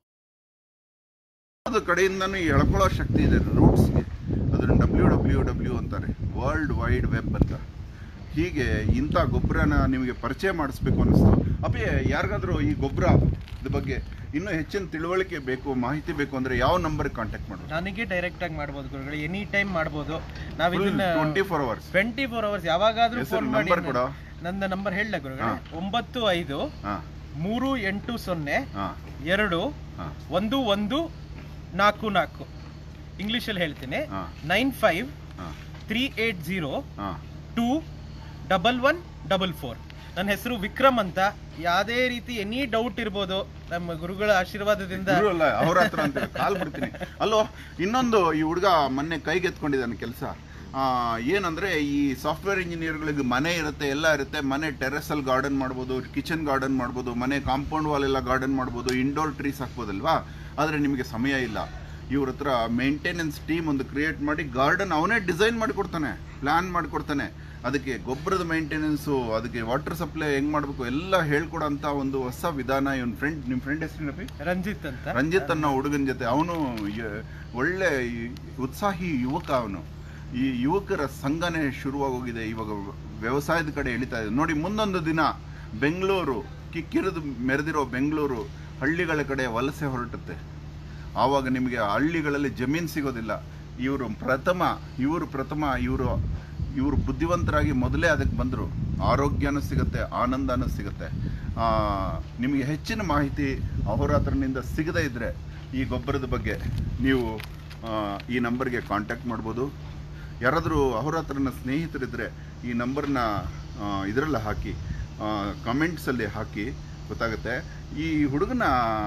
ಅದು ಕಡೆಯಿಂದನೂ ಎಳ್ಕೊಳ್ಳೋ ಶಕ್ತಿ ಇದೆ ರೂಟ್ಸ್ಗೆ ಅದನ್ನು ಡಬ್ಲ್ಯೂ ಡಬ್ಲ್ಯೂ ಡಬ್ಲ್ಯೂ ಅಂತಾರೆ ವರ್ಲ್ಡ್ ವೈಡ್ ವೆಬ್ ಅಂತ ಹೀಗೆ ಇಂಥ ಗೊಬ್ಬರನ ನಿಮಗೆ ಪರಿಚಯ ಮಾಡಿಸ್ಬೇಕು ಅನ್ನಿಸ್ತು ಅಪ್ಪಿ ಯಾರಿಗಾದ್ರೂ ಈ ಗೊಬ್ಬರ ಬಗ್ಗೆ ಇನ್ನೂ ಹೆಚ್ಚಿನ ತಿಳುವಳಿಕೆ ಬೇಕು ಮಾಹಿತಿ ಬೇಕು ಅಂದ್ರೆ ಯಾವ ನಂಬರ್ ಕಾಂಟ್ಯಾಕ್ಟ್ ಮಾಡೋದು ನನಗೆ ಡೈರೆಕ್ಟ್ ಆಗಿ ಮಾಡ್ಬೋದು ಗುರುಗಳು ಎನಿ ಟೈಮ್ ಮಾಡ್ಬೋದು ನಾವ್ ಇದನ್ನ twenty four hours twenty four hours ಯಾವಾಗಾದ್ರೂ ಹೆಸರು ಫೋನ್ ಮಾಡಿ ನಂಬರ್ ಕೊಡ ನನ್ನ ನಂಬರ್ ಹೇಳ ಗುರುಗಳೇ ಹಾ. ಒಂಬತ್ತು ಐದು ಹಾ ಮೂರು ಎಂಟು ಸೊನ್ನೆ ಹಾ ಎರಡು ಹಾ ಒಂದು ಒಂದು ನಾಲ್ಕು ನಾಲ್ಕು ಇಂಗ್ಲಿಷಲ್ಲಿ ಹೇಳ್ತೀನಿ ಹಾ ನೈನ್ ಫೈವ್ ಹಾ ತ್ರೀ ಏಟ್ ಜೀರೋ ಹಾ two double one double four ನನ್ನ ಹೆಸರು ವಿಕ್ರಮ್ ಅಂತ ಯಾವುದೇ ರೀತಿ ಎನಿ ಡೌಟ್ ಇರ್ಬೋದು ನಮ್ಮ ಗುರುಗಳ ಆಶೀರ್ವಾದದಿಂದ ಗುರು ಅಲ್ಲ ಅವ್ರ ಹತ್ರ ಅಂತ ಕಾಲ್ ಬಿಡ್ತೀನಿ ಅಲ್ಲೋ ಇನ್ನೊಂದು ಈ ಹುಡುಗ ಮೊನ್ನೆ ಕೈಗೆ ಎತ್ಕೊಂಡಿದ್ದಾನೆ ಕೆಲಸ ಏನಂದ್ರೆ ಈ ಸಾಫ್ಟ್ವೇರ್ ಇಂಜಿನಿಯರ್ಗಳಿಗೆ ಮನೆ ಇರುತ್ತೆ ಎಲ್ಲ ಇರುತ್ತೆ ಮನೆ ಟೆರೆಸಲ್ಲಿ ಗಾರ್ಡನ್ ಮಾಡ್ಬೋದು ಕಿಚನ್ ಗಾರ್ಡನ್ ಮಾಡ್ಬೋದು ಮನೆ ಕಾಂಪೌಂಡ್ ವಾಲ್ ಎಲ್ಲ ಗಾರ್ಡನ್ ಮಾಡ್ಬೋದು ಇಂಡೋರ್ ಟ್ರೀಸ್ ಹಾಕ್ಬೋದಲ್ವಾ ಆದರೆ ನಿಮಗೆ ಸಮಯ ಇಲ್ಲ ಇವ್ರ ಹತ್ರ ಮೇಂಟೆನೆನ್ಸ್ ಟೀಮ್ ಒಂದು ಕ್ರಿಯೇಟ್ ಮಾಡಿ ಗಾರ್ಡನ್ ಅವನೇ ಡಿಸೈನ್ ಮಾಡಿಕೊಡ್ತಾನೆ ಪ್ಲಾನ್ ಮಾಡಿಕೊಡ್ತಾನೆ ಅದಕ್ಕೆ ಗೊಬ್ಬರದ ಮೇಂಟೆನೆನ್ಸು ಅದಕ್ಕೆ ವಾಟರ್ ಸಪ್ಲೈ ಹೆಂಗ್ ಮಾಡಬೇಕು ಎಲ್ಲ ಹೇಳ್ಕೊಡೋ ಅಂತ ಒಂದು ಹೊಸ ವಿಧಾನ ಇವನ್ ಫ್ರೆಂಡ್ ನಿಮ್ಮ ಫ್ರೆಂಡ್ ಹೆಸರಿನಪ್ಪಿ ರಂಜಿತ್ ಅಂತ ರಂಜಿತ್ ಅನ್ನೋ ಹುಡುಗನ ಜೊತೆ ಅವನು ಒಳ್ಳೆ ಈ ಉತ್ಸಾಹಿ ಯುವಕ ಅವನು ಈ ಯುವಕರ ಸಂಘನೇ ಶುರುವಾಗೋಗಿದೆ ಇವಾಗ ವ್ಯವಸಾಯದ ಕಡೆ ಎಳಿತಾ ಇದೆ ನೋಡಿ ಮುಂದೊಂದು ದಿನ ಬೆಂಗಳೂರು ಕಿಕ್ಕಿರಿದು ಮೆರೆದಿರೋ ಬೆಂಗಳೂರು ಹಳ್ಳಿಗಳ ಕಡೆ ವಲಸೆ ಹೊರಟುತ್ತೆ ಆವಾಗ ನಿಮಗೆ ಹಳ್ಳಿಗಳಲ್ಲಿ ಜಮೀನು ಸಿಗೋದಿಲ್ಲ ಇವರು ಪ್ರಥಮ ಇವರು ಪ್ರಥಮ ಇವರು ಇವರು ಬುದ್ಧಿವಂತರಾಗಿ ಮೊದಲೇ ಅದಕ್ಕೆ ಬಂದರು ಆರೋಗ್ಯನೂ ಸಿಗುತ್ತೆ ಆನಂದನೂ ಸಿಗುತ್ತೆ ಆ, ನಿಮಗೆ ಹೆಚ್ಚಿನ ಮಾಹಿತಿ ಅಹೋರಾತ್ರನಿಂದ ಸಿಗದೇ ಇದ್ದರೆ ಈ ಗೊಬ್ಬರದ ಬಗ್ಗೆ ನೀವು ಆ, ಈ ನಂಬರ್ಗೆ ಕಾಂಟ್ಯಾಕ್ಟ್ ಮಾಡ್ಬೋದು ಯಾರಾದರೂ ಅಹೋರಾತ್ರನ ಸ್ನೇಹಿತರಿದ್ದರೆ ಈ ನಂಬರ್ನ ಇದರಲ್ಲಿ ಹಾಕಿ ಕಮೆಂಟ್ಸಲ್ಲಿ ಹಾಕಿ ಗೊತ್ತಾಗುತ್ತೆ ಈ ಹುಡುಗನ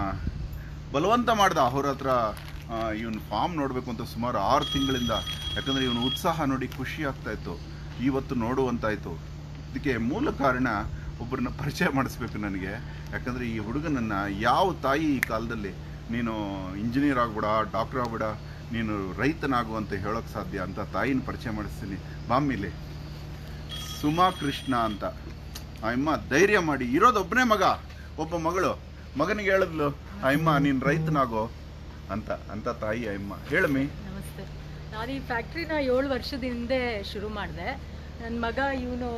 ಬಲವಂತ ಮಾಡ್ದ ಅಹೋರಾತ್ರ ಇವನು ಫಾರ್ಮ್ ನೋಡಬೇಕು ಅಂತ ಸುಮಾರು ಆರು ತಿಂಗಳಿಂದ ಯಾಕಂದರೆ ಇವನು ಉತ್ಸಾಹ ನೋಡಿ ಖುಷಿ ಆಗ್ತಾ ಇತ್ತು ಇವತ್ತು ನೋಡುವಂತಾಯಿತು ಇದಕ್ಕೆ ಮೂಲ ಕಾರಣ ಒಬ್ಬರನ್ನ ಪರಿಚಯ ಮಾಡಿಸ್ಬೇಕು ನನಗೆ ಯಾಕಂದರೆ ಈ ಹುಡುಗನನ್ನು ಯಾವ ತಾಯಿ ಈ ಕಾಲದಲ್ಲಿ ನೀನು ಇಂಜಿನಿಯರ್ ಆಗ್ಬೇಡ ಡಾಕ್ಟರ್ ಆಗ್ಬೇಡ ನೀನು ರೈತನಾಗು ಅಂತ ಹೇಳೋಕ್ಕೆ ಸಾಧ್ಯ ಅಂತ ತಾಯಿನ ಪರಿಚಯ ಮಾಡಿಸ್ತೀನಿ ಬಾಮಿಲಿ ಸುಮಾ ಕೃಷ್ಣ ಅಂತ ಆ ಅಮ್ಮ ಧೈರ್ಯ ಮಾಡಿ ಇರೋದೊಬ್ಬನೇ ಮಗ ಒಬ್ಬ ಮಗಳು ಮಗನಿಗೆ ಹೇಳಿದ್ಲು ಆ ಅಮ್ಮ ನೀನು ರೈತನಾಗೋ ಅಂತ ಅಂತ ತಾಯಿ ಆ ಅಮ್ಮ ಹೇಳಮ್ಮಿ ನಮಸ್ತೆ ನಾನು ಈ ಫ್ಯಾಕ್ಟ್ರಿನ ಏಳು ವರ್ಷದ ಹಿಂದೆ ಶುರು ಮಾಡಿದೆ ನನ್ನ ಮಗ ಇವನು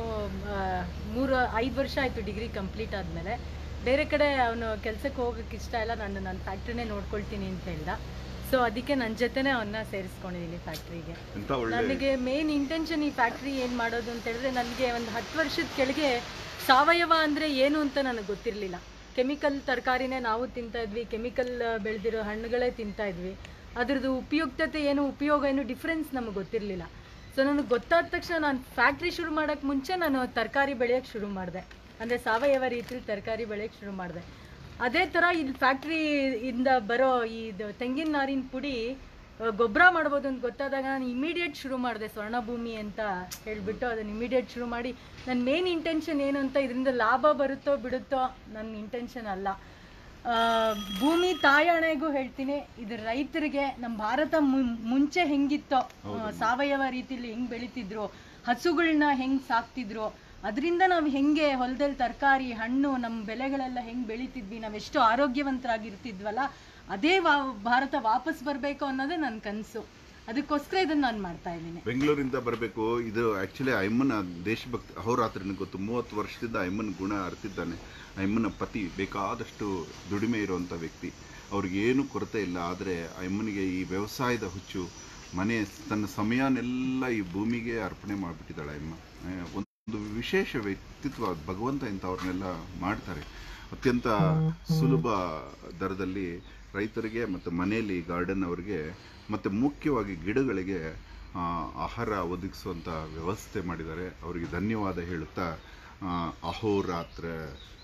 ಮೂರು ಐದು ವರ್ಷ ಆಯಿತು ಡಿಗ್ರಿ ಕಂಪ್ಲೀಟ್ ಆದಮೇಲೆ ಬೇರೆ ಕಡೆ ಅವನು ಕೆಲಸಕ್ಕೆ ಹೋಗೋಕ್ಕೆ ಇಷ್ಟ ಇಲ್ಲ ನಾನು ನನ್ನ ಫ್ಯಾಕ್ಟ್ರಿನೇ ನೋಡ್ಕೊಳ್ತೀನಿ ಅಂತ ಹೇಳ್ದ ಸೊ ಅದಕ್ಕೆ ನನ್ನ ಜೊತೆನೇ ಅವನ್ನ ಸೇರಿಸ್ಕೊಂಡಿದ್ದೀನಿ ಫ್ಯಾಕ್ಟ್ರಿಗೆ ಎಂತ ಒಳ್ಳೆ ನನಗೆ ಮೇನ್ ಇಂಟೆನ್ಷನ್ ಈ ಫ್ಯಾಕ್ಟ್ರಿ ಏನು ಮಾಡೋದು ಅಂತ ಹೇಳಿದ್ರೆ ನನಗೆ ಒಂದು ಹತ್ತು ವರ್ಷದ ಕೆಳಗೆ ಸಾವಯವ ಅಂದರೆ ಏನು ಅಂತ ನನಗೆ ಗೊತ್ತಿರಲಿಲ್ಲ ಕೆಮಿಕಲ್ ತರಕಾರಿನೇ ನಾವು ತಿಂತಾ ಇದ್ವಿ ಕೆಮಿಕಲ್ ಬೆಳೆದಿರೋ ಹಣ್ಣುಗಳೇ ತಿಂತಾ ಇದ್ವಿ ಅದ್ರದ್ದು ಉಪಯುಕ್ತತೆ ಏನು ಉಪಯೋಗ ಏನು ಡಿಫ್ರೆನ್ಸ್ ನಮಗೆ ಗೊತ್ತಿರಲಿಲ್ಲ ಸೊ ನನಗೆ ಗೊತ್ತಾದ ತಕ್ಷಣ ನಾನು ಫ್ಯಾಕ್ಟ್ರಿ ಶುರು ಮಾಡೋಕ್ಕೆ ಮುಂಚೆ ನಾನು ತರಕಾರಿ ಬೆಳೆಯೋಕ್ಕೆ ಶುರು ಮಾಡಿದೆ ಅಂದರೆ ಸಾವಯವ ರೀತಿಲಿ ತರಕಾರಿ ಬೆಳೆಯೋಕ್ಕೆ ಶುರು ಮಾಡಿದೆ ಅದೇ ಥರ ಇಲ್ಲಿ ಫ್ಯಾಕ್ಟ್ರಿ ಇಂದ ಬರೋ ಇದು ತೆಂಗಿನ ನಾರಿನ ಪುಡಿ ಗೊಬ್ಬರ ಮಾಡ್ಬೋದು ಅಂತ ಗೊತ್ತಾದಾಗ ನಾನು ಇಮಿಡಿಯೇಟ್ ಶುರು ಮಾಡಿದೆ ಸ್ವರ್ಣಭೂಮಿ ಅಂತ ಹೇಳಿಬಿಟ್ಟು ಅದನ್ನು ಇಮಿಡಿಯೇಟ್ ಶುರು ಮಾಡಿ ನನ್ನ ಮೇನ್ ಇಂಟೆನ್ಷನ್ ಏನು ಅಂತ ಇದರಿಂದ ಲಾಭ ಬರುತ್ತೋ ಬಿಡುತ್ತೋ ನನ್ನ ಇಂಟೆನ್ಷನ್ ಅಲ್ಲ ಆ, ಭೂಮಿ ತಾಯಣೆಗೂ ಹೇಳ್ತೀನಿ ಇದು ರೈತರಿಗೆ ನಮ್ಮ ಭಾರತ ಮುಂ- ಮುಂಚೆ ಹೆಂಗಿತ್ತೋ ಆ, ಸಾವಯವ ರೀತಿಲಿ ಹೆಂಗ್ ಬೆಳಿತಿದ್ರು ಹಸುಗಳನ್ನ ಹೆಂಗ್ ಸಾಕ್ತಿದ್ರು ಅದರಿಂದ ನಾವು ಹೆಂಗೆ ಹೊಲದಲ್ಲಿ ತರಕಾರಿ ಹಣ್ಣು ನಮ್ಮ ಬೆಳೆಗಳೆಲ್ಲ ಹೆಂಗ್ ಬೆಳಿತಿದ್ವಿ ನಾವೆಷ್ಟು ಆರೋಗ್ಯವಂತರಾಗಿರ್ತಿದ್ವಲ್ಲ ಅದೇ ವಾ ಭಾರತ ವಾಪಸ್ ಬರಬೇಕು ಅನ್ನೋದೇ ನನ್ನ ಕನಸು ಅದಕ್ಕೋಸ್ಕರ ಇದನ್ನ ನಾನು ಮಾಡ್ತಾ ಇದ್ದೀನಿ ಬೆಂಗಳೂರಿಂದ ಬರಬೇಕು ಇದು ಆ್ಯಕ್ಚುಲಿ ಅಯ್ಯಮ್ಮನ ದೇಶಭಕ್ತಿ ಅಹೋರಾತ್ರನ ಗೊತ್ತು ಮೂವತ್ತು ವರ್ಷದಿಂದ ಅಯ್ಯಮ್ಮನ ಗುಣ ಅರ್ತಿದ್ದಾನೆ ಅಯ್ಯಮ್ಮನ ಪತಿ ಬೇಕಾದಷ್ಟು ದುಡಿಮೆ ಇರುವಂಥ ವ್ಯಕ್ತಿ ಅವ್ರಿಗೇನು ಕೊರತೆ ಇಲ್ಲ ಆದರೆ ಅಯ್ಯಮ್ಮನಿಗೆ ಈ ವ್ಯವಸಾಯದ ಹುಚ್ಚು ಮನೆ ತನ್ನ ಸಮಯನೆಲ್ಲ ಈ ಭೂಮಿಗೆ ಅರ್ಪಣೆ ಮಾಡಿಬಿಟ್ಟಿದ್ದಾಳೆ ಅಯ್ಯಮ್ಮ ಆ, ಒಂದು ವಿಶೇಷ ವ್ಯಕ್ತಿತ್ವ ಭಗವಂತ ಇಂಥವ್ರನ್ನೆಲ್ಲ ಮಾಡ್ತಾರೆ ಅತ್ಯಂತ ಸುಲಭ ದರದಲ್ಲಿ ರೈತರಿಗೆ ಮತ್ತು ಮನೆಯಲ್ಲಿ ಗಾರ್ಡನ್ ಅವರಿಗೆ ಮತ್ತು ಮುಖ್ಯವಾಗಿ ಗಿಡಗಳಿಗೆ ಆ, ಆಹಾರ ಒದಗಿಸುವಂಥ ವ್ಯವಸ್ಥೆ ಮಾಡಿದ್ದಾರೆ ಅವರಿಗೆ ಧನ್ಯವಾದ ಹೇಳುತ್ತಾ ಆ, ಅಹೋರಾತ್ರ